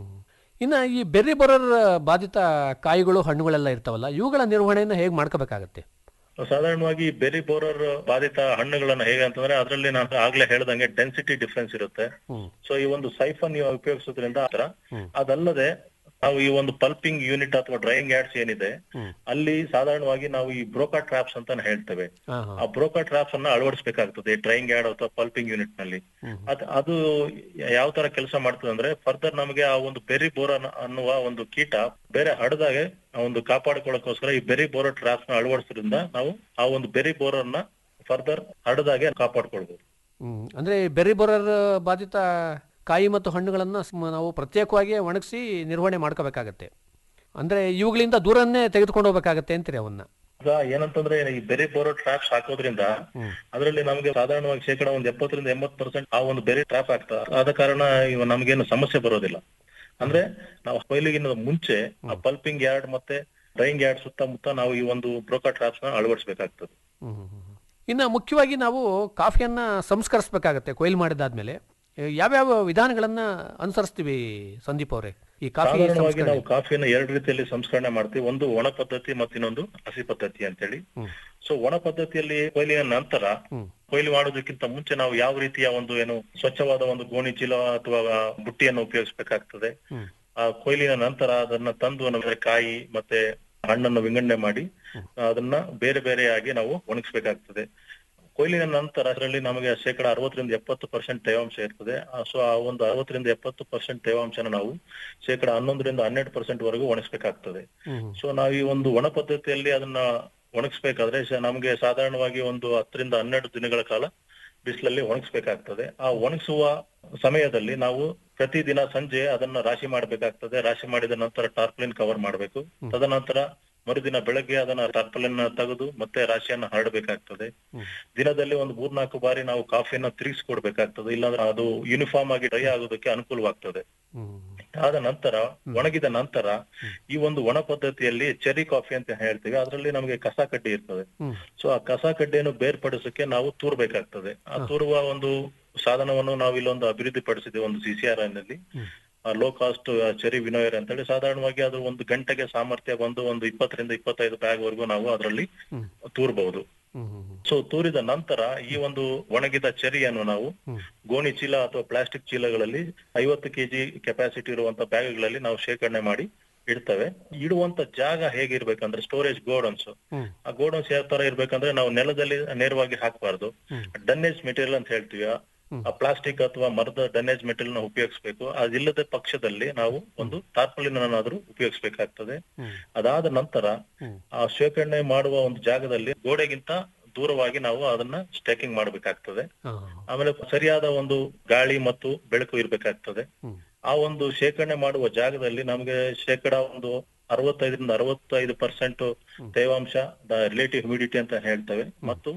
ಇನ್ನ ಈ ಬೆರ್ರಿ ಬರೋರ್ ಬಾಧಿತ ಕಾಯಿಗಳು ಹಣ್ಣುಗಳೆಲ್ಲ ಇರ್ತಾವಲ್ಲ ಇವುಗಳ ನಿರ್ವಹಣೆಯನ್ನು ಹೇಗೆ ಮಾಡ್ಕೋಬೇಕಾಗತ್ತೆ ಸಾಧಾರಣವಾಗಿ ಬೆರಿ ಬೋರರ್ ಬಾಧಿತ ಹಣ್ಣುಗಳನ್ನ ಹೇಗೆ ಅಂತಂದ್ರೆ ಅದರಲ್ಲಿ ನಾನು ಆಗ್ಲೇ ಹೇಳ್ದಂಗೆ ಡೆನ್ಸಿಟಿ ಡಿಫ್ರೆನ್ಸ್ ಇರುತ್ತೆ ಸೊ ಈ ಒಂದು ಸೈಫನ್ ನೀವು ಉಪಯೋಗಿಸೋದ್ರಿಂದ ಆತರ ಅದಲ್ಲದೆ ನಾವು ಈ ಒಂದು ಪಲ್ಪಿಂಗ್ ಯೂನಿಟ್ ಅಥವಾ ಡ್ರೈಯಿಂಗ್ ಯಾರ್ಡ್ಸ್ ಏನಿದೆ ಅಲ್ಲಿ ಸಾಧಾರಣವಾಗಿ ನಾವು ಈ ಬ್ರೋಕಾ ಟ್ರಾಪ್ಸ್ ಅಂತ ಹೇಳ್ತೇವೆ ಆ ಬ್ರೋಕಾ ಟ್ರಾಪ್ಸ್ ಅನ್ನ ಅಳವಡಿಸಬೇಕಾಗ್ತದೆ ಡ್ರೈಯಿಂಗ್ ಯಾರ್ಡ್ ಅಥವಾ ಪಲ್ಪಿಂಗ್ ಯೂನಿಟ್ ನಲ್ಲಿ ಅದ್ ಅದು ಯಾವ ತರ ಕೆಲಸ ಮಾಡ್ತದೆ ಅಂದ್ರೆ ಫರ್ದರ್ ನಮಗೆ ಆ ಒಂದು ಬೆರಿ ಬೋರ ಅನ್ನುವ ಒಂದು ಕೀಟ ಬೇರೆ ಹಡದಾಗೆ ಆ ಒಂದು ಕಾಪಾಡಿಕೊಳ್ಳೋಕೋಸ್ಕರ ಈ ಬೆರಿ ಬೋರ ಟ್ರಾಪ್ಸ್ ನ ಅಳವಡಿಸೋದ್ರಿಂದ ನಾವು ಆ ಒಂದು ಬೆರಿ ಬೋರನ್ನ ಫರ್ದರ್ ಹಡದಾಗೆ ಕಾಪಾಡ್ಕೊಳ್ಬಹುದು ಹ್ಮ್. ಅಂದ್ರೆ ಈ ಬೆರ್ರಿ ಬರೋರ್ ಬಾಧಿತ ಕಾಯಿ ಮತ್ತು ಹಣ್ಣುಗಳನ್ನ ಸ್- ನಾವು ಪ್ರತ್ಯೇಕವಾಗಿ ಒಣಗಿಸಿ ನಿರ್ವಹಣೆ ಮಾಡ್ಕೋಬೇಕಾಗತ್ತೆ ಅಂದ್ರೆ ಇವುಗಳಿಂದ ದೂರನ್ನೇ ತೆಗೆದುಕೊಂಡು ಹೋಗ್ಬೇಕಾಗತ್ತೆ ಅಂತೀರಿ ಅವನ್ನ ಈಗ ಏನಂತಂದ್ರೆ ಈ ಬೆರಿ ಬೋರೋ ಟ್ರಾಪ್ಸ್ ಹಾಕೋದ್ರಿಂದ ಅದರಲ್ಲಿ ನಮಗೆ ಸಾಧಾರಣವಾಗಿ ಶೇಕಡ ಒಂದ್ ಎಪ್ಪತ್ತರಿಂದ ಎಂಬತ್ ಪರ್ಸೆಂಟ್ ಆ ಒಂದು ಬೆರಿ ಟ್ರಾಪ್ ಆಗ್ತದೆ ಆದ ಕಾರಣ ಇವ ನಮ್ಗೇನು ಸಮಸ್ಯೆ ಬರೋದಿಲ್ಲ ಅಂದ್ರೆ ನಾವು ಕೊಯ್ಲಿಗಿನ ಮುಂಚೆ ಆ ಪಲ್ಪಿಂಗ್ ಯಾರ್ಡ್ ಮತ್ತೆ ಡ್ರೈಯಿಂಗ್ ಯಾರ್ಡ್ ಸುತ್ತಮುತ್ತ ನಾವು ಈ ಒಂದು ಬ್ರೋಕಾ ಟ್ರಾಪ್ಸ್ ನ ಅಳವಡಿಸಬೇಕಾಗ್ತದೆ ಇನ್ನು ಮುಖ್ಯವಾಗಿ ನಾವು ಕಾಫಿಯನ್ನ ಸಂಸ್ಕರಿಸಬೇಕಾಗತ್ತೆ ಕೊಯ್ಲು ಮಾಡಿದಾದ್ಮೇಲೆ ಯಾವ್ಯಾವ ವಿಧಾನಗಳನ್ನ ಅನುಸರಿಸ್ತೀವಿ ಸಂದೀಪ್ ಅವರೇ ಈ ಕಾಫಿ ಸಾಧಾರಣವಾಗಿ ಸಂಸ್ಕರಣೆ ನಾವು ಕಾಫಿಯನ್ನು ಎರಡು ರೀತಿಯಲ್ಲಿ ಸಂಸ್ಕರಣೆ ಮಾಡ್ತೀವಿ ಒಂದು ಒಣ ಪದ್ಧತಿ ಮತ್ತು ಇನ್ನೊಂದು ಹಸಿ ಪದ್ಧತಿ ಅಂತೇಳಿ ಸೊ ಒಣ ಪದ್ಧತಿಯಲ್ಲಿ ಕೊಯ್ಲಿನ ನಂತರ ಕೊಯ್ಲು ಮಾಡೋದಕ್ಕಿಂತ ಮುಂಚೆ ನಾವು ಯಾವ ರೀತಿಯ ಒಂದು ಏನು ಸ್ವಚ್ಛವಾದ ಒಂದು ಗೋಣಿ ಚೀಲ ಅಥವಾ ಬುಟ್ಟಿಯನ್ನು ಉಪಯೋಗಿಸಬೇಕಾಗ್ತದೆ ಆ ಕೊಯ್ಲಿನ ನಂತರ ಅದನ್ನ ತಂದು ನಮಗೆ ಕಾಯಿ ಮತ್ತೆ ಹಣ್ಣನ್ನು ವಿಂಗಡಣೆ ಮಾಡಿ ಅದನ್ನ ಬೇರೆ ಬೇರೆಯಾಗಿ ನಾವು ಒಣಗಿಸ್ಬೇಕಾಗ್ತದೆ ಕೊಯ್ಲಿನ ನಂತರ ಅದರಲ್ಲಿ ನಮಗೆ ಶೇಕಡ ಅರವತ್ತರಿಂದ ಎಪ್ಪತ್ತು ಪರ್ಸೆಂಟ್ ತೇವಾಂಶ ಇರ್ತದೆ ಸೊ ಆ ಒಂದು ಅರವತ್ತರಿಂದ ಎಪ್ಪತ್ತು ಪರ್ಸೆಂಟ್ ತೇವಾಂಶನ ನಾವು ಶೇಕಡ ಹನ್ನೊಂದರಿಂದ ಹನ್ನೆರಡು ಪರ್ಸೆಂಟ್ ವರೆಗೂ ಒಣಗಿಸ್ಬೇಕಾಗ್ತದೆ ಸೊ ನಾವು ಈ ಒಂದು ಒಣ ಪದ್ಧತಿಯಲ್ಲಿ ಅದನ್ನ ಒಣಗಿಸ್ಬೇಕಾದ್ರೆ ಸ- ನಮಗೆ ಸಾಧಾರಣವಾಗಿ ಒಂದು ಹತ್ತರಿಂದ ಹನ್ನೆರಡು ದಿನಗಳ ಕಾಲ ಬಿಸಿಲಲ್ಲಿ ಒಣಗಿಸ್ಬೇಕಾಗ್ತದೆ ಆ ಒಣಗಿಸುವ ಸಮಯದಲ್ಲಿ ನಾವು ಪ್ರತಿದಿನ ಸಂಜೆ ಅದನ್ನ ರಾಶಿ ಮಾಡಬೇಕಾಗ್ತದೆ ರಾಶಿ ಮಾಡಿದ ನಂತರ ಟಾರ್ಪಲಿನ್ ಕವರ್ ಮಾಡಬೇಕು ತದನಂತರ ಮರುದಿನ ಬೆಳಗ್ಗೆ ಅದನ್ನ ಟಾರ್ಪಲಿನ್ ತೆಗೆದು ಮತ್ತೆ ರಾಶಿಯನ್ನ ಹರಡಬೇಕಾಗ್ತದೆ ದಿನದಲ್ಲಿ ಒಂದು ಮೂರ್ನಾಲ್ಕು ಬಾರಿ ನಾವು ಕಾಫಿಯನ್ನ ತಿರುಗಿಸ್ಕೊಡ್ಬೇಕಾಗ್ತದೆ ಇಲ್ಲಾಂದ್ರೆ ಅದು ಯೂನಿಫಾರ್ಮ್ ಆಗಿ ಡ್ರೈ ಆಗೋದಕ್ಕೆ ಅನುಕೂಲವಾಗ್ತದೆ ಆದ ನಂತರ ಒಣಗಿದ ನಂತರ ಈ ಒಂದು ಒಣ ಪದ್ಧತಿಯಲ್ಲಿ ಚೆರಿ ಕಾಫಿ ಅಂತ ಹೇಳ್ತೀವಿ ಅದರಲ್ಲಿ ನಮಗೆ ಕಸ ಕಡ್ಡಿ ಇರ್ತದೆ ಸೊ ಆ ಕಸ ಕಡ್ಡಿಯನ್ನು ಬೇರ್ಪಡಿಸಕ್ಕೆ ನಾವು ತೂರ್ಬೇಕಾಗ್ತದೆ ಆ ತೂರುವ ಒಂದು ಸಾಧನವನ್ನು ನಾವು ಇಲ್ಲೊಂದು ಅಭಿವೃದ್ಧಿ ಪಡಿಸಿದ್ದೇವೆ ಒಂದು ಸಿಸಿಆರ್ ನಲ್ಲಿ ಲೋ ಕಾಸ್ಟ್ ಚೆರಿ ವಿನೋಯರ್ ಅಂತೇಳಿ ಸಾಧಾರಣವಾಗಿ ಅದು ಒಂದು ಗಂಟೆಗೆ ಸಾಮರ್ಥ್ಯ ಬಂದು ಒಂದು ಇಪ್ಪತ್ತರಿಂದ ಇಪ್ಪತ್ತೈದು ಬ್ಯಾಗ್ ವರೆಗೂ ನಾವು ಅದರಲ್ಲಿ ತೂರ್ಬಹುದು ಸೊ ತೂರಿದ ನಂತರ ಈ ಒಂದು ಒಣಗಿದ ಚೆರಿಯನ್ನು ನಾವು ಗೋಣಿ ಚೀಲ ಅಥವಾ ಪ್ಲಾಸ್ಟಿಕ್ ಚೀಲಗಳಲ್ಲಿ ಐವತ್ತು ಕೆಜಿ ಕೆಪಾಸಿಟಿ ಇರುವಂತ ಬ್ಯಾಗ್ಗಳಲ್ಲಿ ನಾವು ಶೇಖರಣೆ ಮಾಡಿ ಇಡ್ತೇವೆ ಇಡುವಂತ ಜಾಗ ಹೇಗಿರ್ಬೇಕಂದ್ರೆ ಸ್ಟೋರೇಜ್ ಗೋಡನ್ಸ್ ಆ ಗೋಡನ್ಸ್ ಯಾವ ತರ ಇರ್ಬೇಕಂದ್ರೆ ನಾವು ನೆಲದಲ್ಲಿ ನೇರವಾಗಿ ಹಾಕಬಾರ್ದು ಡನ್ನೇಜ್ ಮೆಟೀರಿಯಲ್ ಅಂತ ಹೇಳ್ತೀವಿ ಆ ಪ್ಲಾಸ್ಟಿಕ್ ಅಥವಾ ಮರದ ಡನ್ನೇಜ್ ಮೆಟೀರಿಯಲ್ ನ ಉಪಯೋಗಿಸಬೇಕು ಅದಿಲ್ಲದ ಪಕ್ಷದಲ್ಲಿ ನಾವು ಒಂದು ಟಾರ್ಪಲಿನ್ ಅನ್ನಾದ್ರೂ ಉಪಯೋಗಿಸಬೇಕಾಗ್ತದೆ ಅದಾದ ನಂತರ ಆ ಶೇಖರಣೆ ಮಾಡುವ ಒಂದು ಜಾಗದಲ್ಲಿ ಗೋಡೆಗಿಂತ ದೂರವಾಗಿ ನಾವು ಅದನ್ನ ಸ್ಟೇಕಿಂಗ್ ಮಾಡಬೇಕಾಗ್ತದೆ ಆಮೇಲೆ ಸರಿಯಾದ ಒಂದು ಗಾಳಿ ಮತ್ತು ಬೆಳಕು ಇರ್ಬೇಕಾಗ್ತದೆ ಆ ಒಂದು ಶೇಖರಣೆ ಮಾಡುವ ಜಾಗದಲ್ಲಿ ನಮಗೆ ಶೇಕಡ ಒಂದು ಅರವತ್ತೈದರಿಂದ ಅರವತ್ತೈದು ಪರ್ಸೆಂಟ್ ತೇವಾಂಶ ರಿಲೇಟಿವ್ ಹ್ಯೂಮಿಡಿಟಿ ಅಂತ ಹೇಳ್ತೇವೆ ಮತ್ತು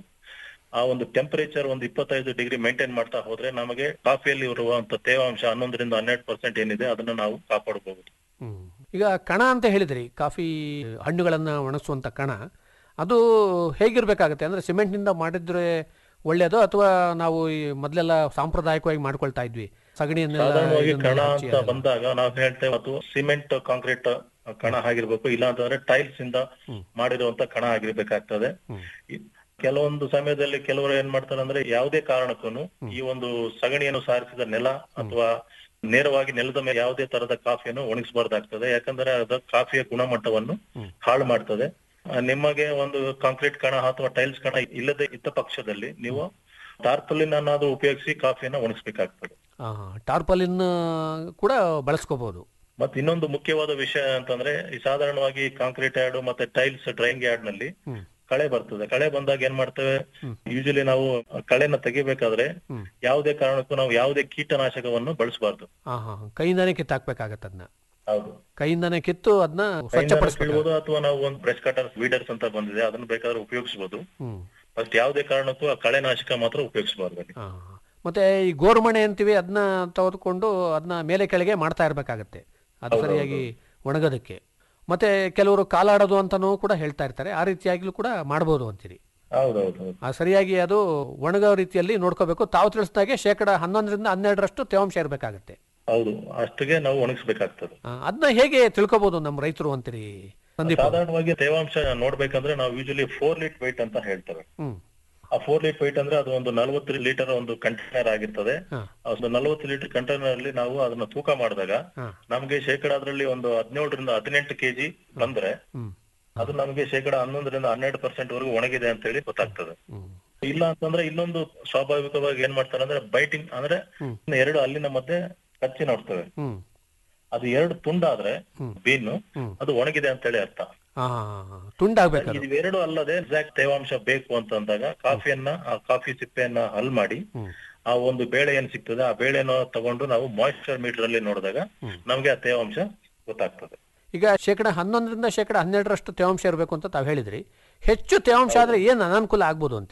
ಆ ಒಂದು ಟೆಂಪರೇಚರ್ ಒಂದು ಇಪ್ಪತ್ತೈದು ಡಿಗ್ರಿ ಮೇಂಟೈನ್ ಮಾಡ್ತಾ ಹೋದ್ರೆ ನಮಗೆ ಕಾಫಿಯಲ್ಲಿ ಇರುವಂತ ತೇವಾಂಶ ಹನ್ನೊಂದರಿಂದ ಹನ್ನೆರಡು ಪರ್ಸೆಂಟ್ ಏನಿದೆ ಅದನ್ನ ನಾವು ಕಾಪಾಡಬಹುದು ಈಗ ಕಣ ಅಂತ ಹೇಳಿದ್ರಿ ಕಾಫಿ ಹಣ್ಣುಗಳನ್ನ ಒಣಗಿಸುವಂತ ಕಣ ಅದು ಹೇಗಿರ್ಬೇಕಾಗತ್ತೆ ಅಂದ್ರೆ ಸಿಮೆಂಟ್ನಿಂದ ಮಾಡಿದ್ರೆ ಒಳ್ಳೇದು ಅಥವಾ ನಾವು ಈ ಮೊದಲೆಲ್ಲ ಸಾಂಪ್ರದಾಯಿಕವಾಗಿ ಮಾಡ್ಕೊಳ್ತಾ ಇದ್ವಿ ಸಗಣಿಯನ್ನೆಲ್ಲ ಸಾಧಾರಣವಾಗಿ ಕಣ ಇದನ್ನೆಲ್ಲ ಹಚ್ಚಿ ಅಂತ ಅದನ್ನ- ಬಂದಾಗ ನಾವು ಹೇಳ್ತೇವೆ ಅದು ಸಿಮೆಂಟ್ ಕಾಂಕ್ರೀಟ್ ಕಣ ಆಗಿರ್ಬೇಕು ಇಲ್ಲ ಅಂತಂದ್ರೆ ಟೈಲ್ಸ್ ಇಂದ ಮಾಡಿರುವಂತ ಕಣ ಆಗಿರ್ಬೇಕಾಗ್ತದೆ ಈ- ಕೆಲವೊಂದು ಸಮಯದಲ್ಲಿ ಕೆಲವರು ಏನ್ ಮಾಡ್ತಾರೆ ಅಂದ್ರೆ ಯಾವುದೇ ಕಾರಣಕ್ಕೂ ಈ ಒಂದು ಸಗಣಿಯನ್ನು ಸಾರಿಸಿದ ನೆಲ ಅಥವಾ ನೇರವಾಗಿ ನೆಲದ ಮೇಲೆ ಯಾವುದೇ ತರದ ಕಾಫಿಯನ್ನು ಒಣಗಿಸಬಾರ್ದಾಗ್ತದೆ ಯಾಕಂದ್ರೆ ಅದು ಕಾಫಿಯ ಗುಣಮಟ್ಟವನ್ನು ಹಾಳು ಮಾಡ್ತದೆ ಆ, ನಿಮಗೆ ಒಂದು ಕಾಂಕ್ರೀಟ್ ಕಣ ಅಥವಾ ಟೈಲ್ಸ್ ಕಣ ಇಲ್ಲದೆ ಇದ್ದ ಪಕ್ಷದಲ್ಲಿ ನೀವು ಟಾರ್ಪಲಿನ್ ಅನ್ನಾದ್ರೂ ಉಪಯೋಗಿಸಿ ಕಾಫಿಯನ್ನ ಒಣಗಿಸ್ಬೇಕಾಗ್ತದೆ ಆ, ಟಾರ್ಪಲಿನ್ ಕೂಡ ಬಳಸ್ಕೋಬಹುದು ಮತ್ತೆ ಇನ್ನೊಂದು ಮುಖ್ಯವಾದ ವಿಷಯ ಅಂತಂದ್ರೆ ಈ ಸಾಧಾರಣವಾಗಿ ಕಾಂಕ್ರೀಟ್ ಯಾರ್ಡ್ ಮತ್ತೆ ಟೈಲ್ಸ್ ಡ್ರೈಯಿಂಗ್ ಯಾರ್ಡ್ ನಲ್ಲಿ ಕಳೆ ಬರ್ತದೆ ಕಳೆ ಬಂದಾಗ ಏನ್ ಮಾಡ್ತೇವೆ ಯೂಶಲಿ ನಾವು ಕಳೆನ ತೆಗಿಬೇಕಾದ್ರೆ ಯಾವುದೇ ಕಾರಣಕ್ಕೂ ನಾವು ಯಾವುದೇ ಕೀಟನಾಶಕವನ್ನು ಬಳಸಬಾರ್ದು ಹಾ ಹಾ ಕೈಯಿಂದಾನೇ ಕಿತ್ತಾಕ್ಬೇಕಾಗತ್ತೆ ಅದನ್ನ ಹೌದು ಕೈಯಿಂದಾನೇ ಕಿತ್ತು ಅದನ್ನ ಕೈಯಿಂದಾನು ಸ್ವಚ್ಛಪಡಿಸ್ಬೇಕು ಕೀಳ್ಬೋದು ಅಥವಾ ನಾವು ಒಂದು ಬ್ರಷ್ ಕಟರ್ ವೀಡರ್ಸ್ ಅಂತ ಬಂದಿದೆ ಅದನ್ನ ಬೇಕಾದ್ರೆ ಉಪಯೋಗಿಸಬಹುದು ಹ್ಮ್ ಫಸ್ಟ್ ಯಾವುದೇ ಕಾರಣಕ್ಕೂ ಆ ಕಳೆನಾಶಕ ಮಾತ್ರ ಉಪಯೋಗಿಸಬಾರ್ದು ಹಾ, ಹಾ. ಮತ್ತೆ ಈ ಗೋರ್ಮಣೆ ಅಂತೀವಿ ಅದನ್ನ ತೆಗೆದುಕೊಂಡು ಅದನ್ನ ಮೇಲೆ ಕೆಳಗೆ ಮಾಡ್ತಾ ಇರ್ಬೇಕಾಗತ್ತೆ ಅದು ಹೌದು, ಸರಿಯಾಗಿ ಒಣಗೋದಕ್ಕೆ ಮತ್ತೆ ಕೆಲವರು ಕಾಲಾಡೋದು ಅಂತಾನೂ ಕೂಡ ಹೇಳ್ತಾ ಇರ್ತಾರೆ ಆ ರೀತಿಯಾಗಿಲೂ ಕೂಡ ಮಾಡ್ಬೋದು ಅಂತೀರಿ ಹೌದೌದು ಆ ಸರಿಯಾಗಿ ಅದು ಒಣಗೋ ರೀತಿಯಲ್ಲಿ ನೋಡ್ಕೋಬೇಕು ತಾವು ತಿಳಿಸಿದಾಗೆ ಶೇಕಡ ಹನ್ನೊಂದರಿಂದ ಹನ್ನೆರಡರಷ್ಟು ತೇವಾಂಶ ಇರಬೇಕಾಗತ್ತೆ ಹೌದು ಅಷ್ಟಿಗೆ ನಾವು ಒಣಗಿಸ್ಬೇಕಾಗ್ತದೆ ಅದನ್ನ ಹೇಗೆ ತಿಳ್ಕೊಬಹುದು ನಮ್ಮ ರೈತರು ಅಂತೀರಿ ಸಂದೀಪ್ ಅವ್ರೆ? ಸಾಧಾರಣವಾಗಿ ತೇವಾಂಶ ನೋಡ್ಬೇಕಂದ್ರೆ ನಾವು ಯೂಶಲಿ ಫೋರ್ ಲೀಟ್ ವೈಟ್ ಅಂತ ಹೇಳ್ತೇವೆ ಹ್ಮ್ ಆ ಫೋರ್ ಲೀಟ್ ವೈಟ್ ಅಂದ್ರೆ ಅದು ಒಂದು ನಲವತ್ತು ಲೀಟರ್ ಒಂದು ಕಂಟೈನರ್ ಆಗಿರ್ತದೆ ಹಾ. ಆ ಒಂದು ನಲವತ್ತು ಲೀಟರ್ ಕಂಟೈನರ್ ಅಲ್ಲಿ ನಾವು ಅದನ್ನ ತೂಕ ಮಾಡಿದಾಗ ಹಾ. ನಮ್ಗೆ ಶೇಕಡ ಅದರಲ್ಲಿ ಒಂದು ಹದಿನೇಳರಿಂದ ಹದಿನೆಂಟು ಕೆಜಿ ಬಂದ್ರೆ ಹ್ಮ್ ಅದು ನಮ್ಗೆ ಶೇಕಡ ಹನ್ನೊಂದರಿಂದ ಹನ್ನೆರಡು ಪರ್ಸೆಂಟ್ ವರೆಗೂ ಒಣಗಿದೆ ಅಂತ ಹೇಳಿ ಗೊತ್ತಾಗ್ತದೆ ಹ್ಮ್ ಇಲ್ಲ ಅಂತಂದ್ರೆ ಇನ್ನೊಂದು ಸ್ವಾಭಾವಿಕವಾಗಿ ಏನ್ ಮಾಡ್ತಾರೆ ಅಂದ್ರೆ ಬೈಟಿಂಗ್ ಅಂದ್ರೆ ಎರಡು ಅಲ್ಲಿನ ಮಧ್ಯೆ ಕಚ್ಚಿ ನೋಡ್ತೇವೆ ಹ್ಮ್ ಅದು ಎರಡು ತುಂಡಾದ್ರೆ ಬೀನು ಅದು ಒಣಗಿದೆ ಅಂತ ಹೇಳಿ ಅರ್ಥ ಹಾ ತುಂಡಾಗ್ಬೇಕು ಅದು ಇವೆರಡು ಅಲ್ಲದೆ ಎಕ್ಸಾಕ್ಟ್ ತೇವಾಂಶ ಬೇಕು ಅಂತ ಅಂದಾಗ ಕಾಫಿಯನ್ನ ಆ ಕಾಫಿ ಸಿಪ್ಪೆಯನ್ನ ಹಲ್ ಮಾಡಿ ಆ ಒಂದು ಬೇಳೆ ಏನ್ ಸಿಗ್ತದೆ ಆ ಬೇಳೆನ ತಗೊಂಡು ನಾವು ಮಾಯಿಶ್ಚರ್ ಮೀಟರ್ ಅಲ್ಲಿ ನೋಡಿದಾಗ ನಮ್ಗೆ ಆ ತೇವಾಂಶ ಗೊತ್ತಾಗ್ತದೆ ಈಗ ಶೇಕಡ ಹನ್ನೊಂದರಿಂದ ಶೇಕಡ ಹನ್ನೆರಡರಷ್ಟು ತೇವಾಂಶ ಇರಬೇಕು ಅಂತ ತಾವು ಹೇಳಿದ್ರಿ ಹೆಚ್ಚು ತೇವಾಂಶ ಆದ್ರೆ ಏನ್ ಅನಾನುಕೂಲ ಆಗ್ಬೋದು ಅಂತೀರಿ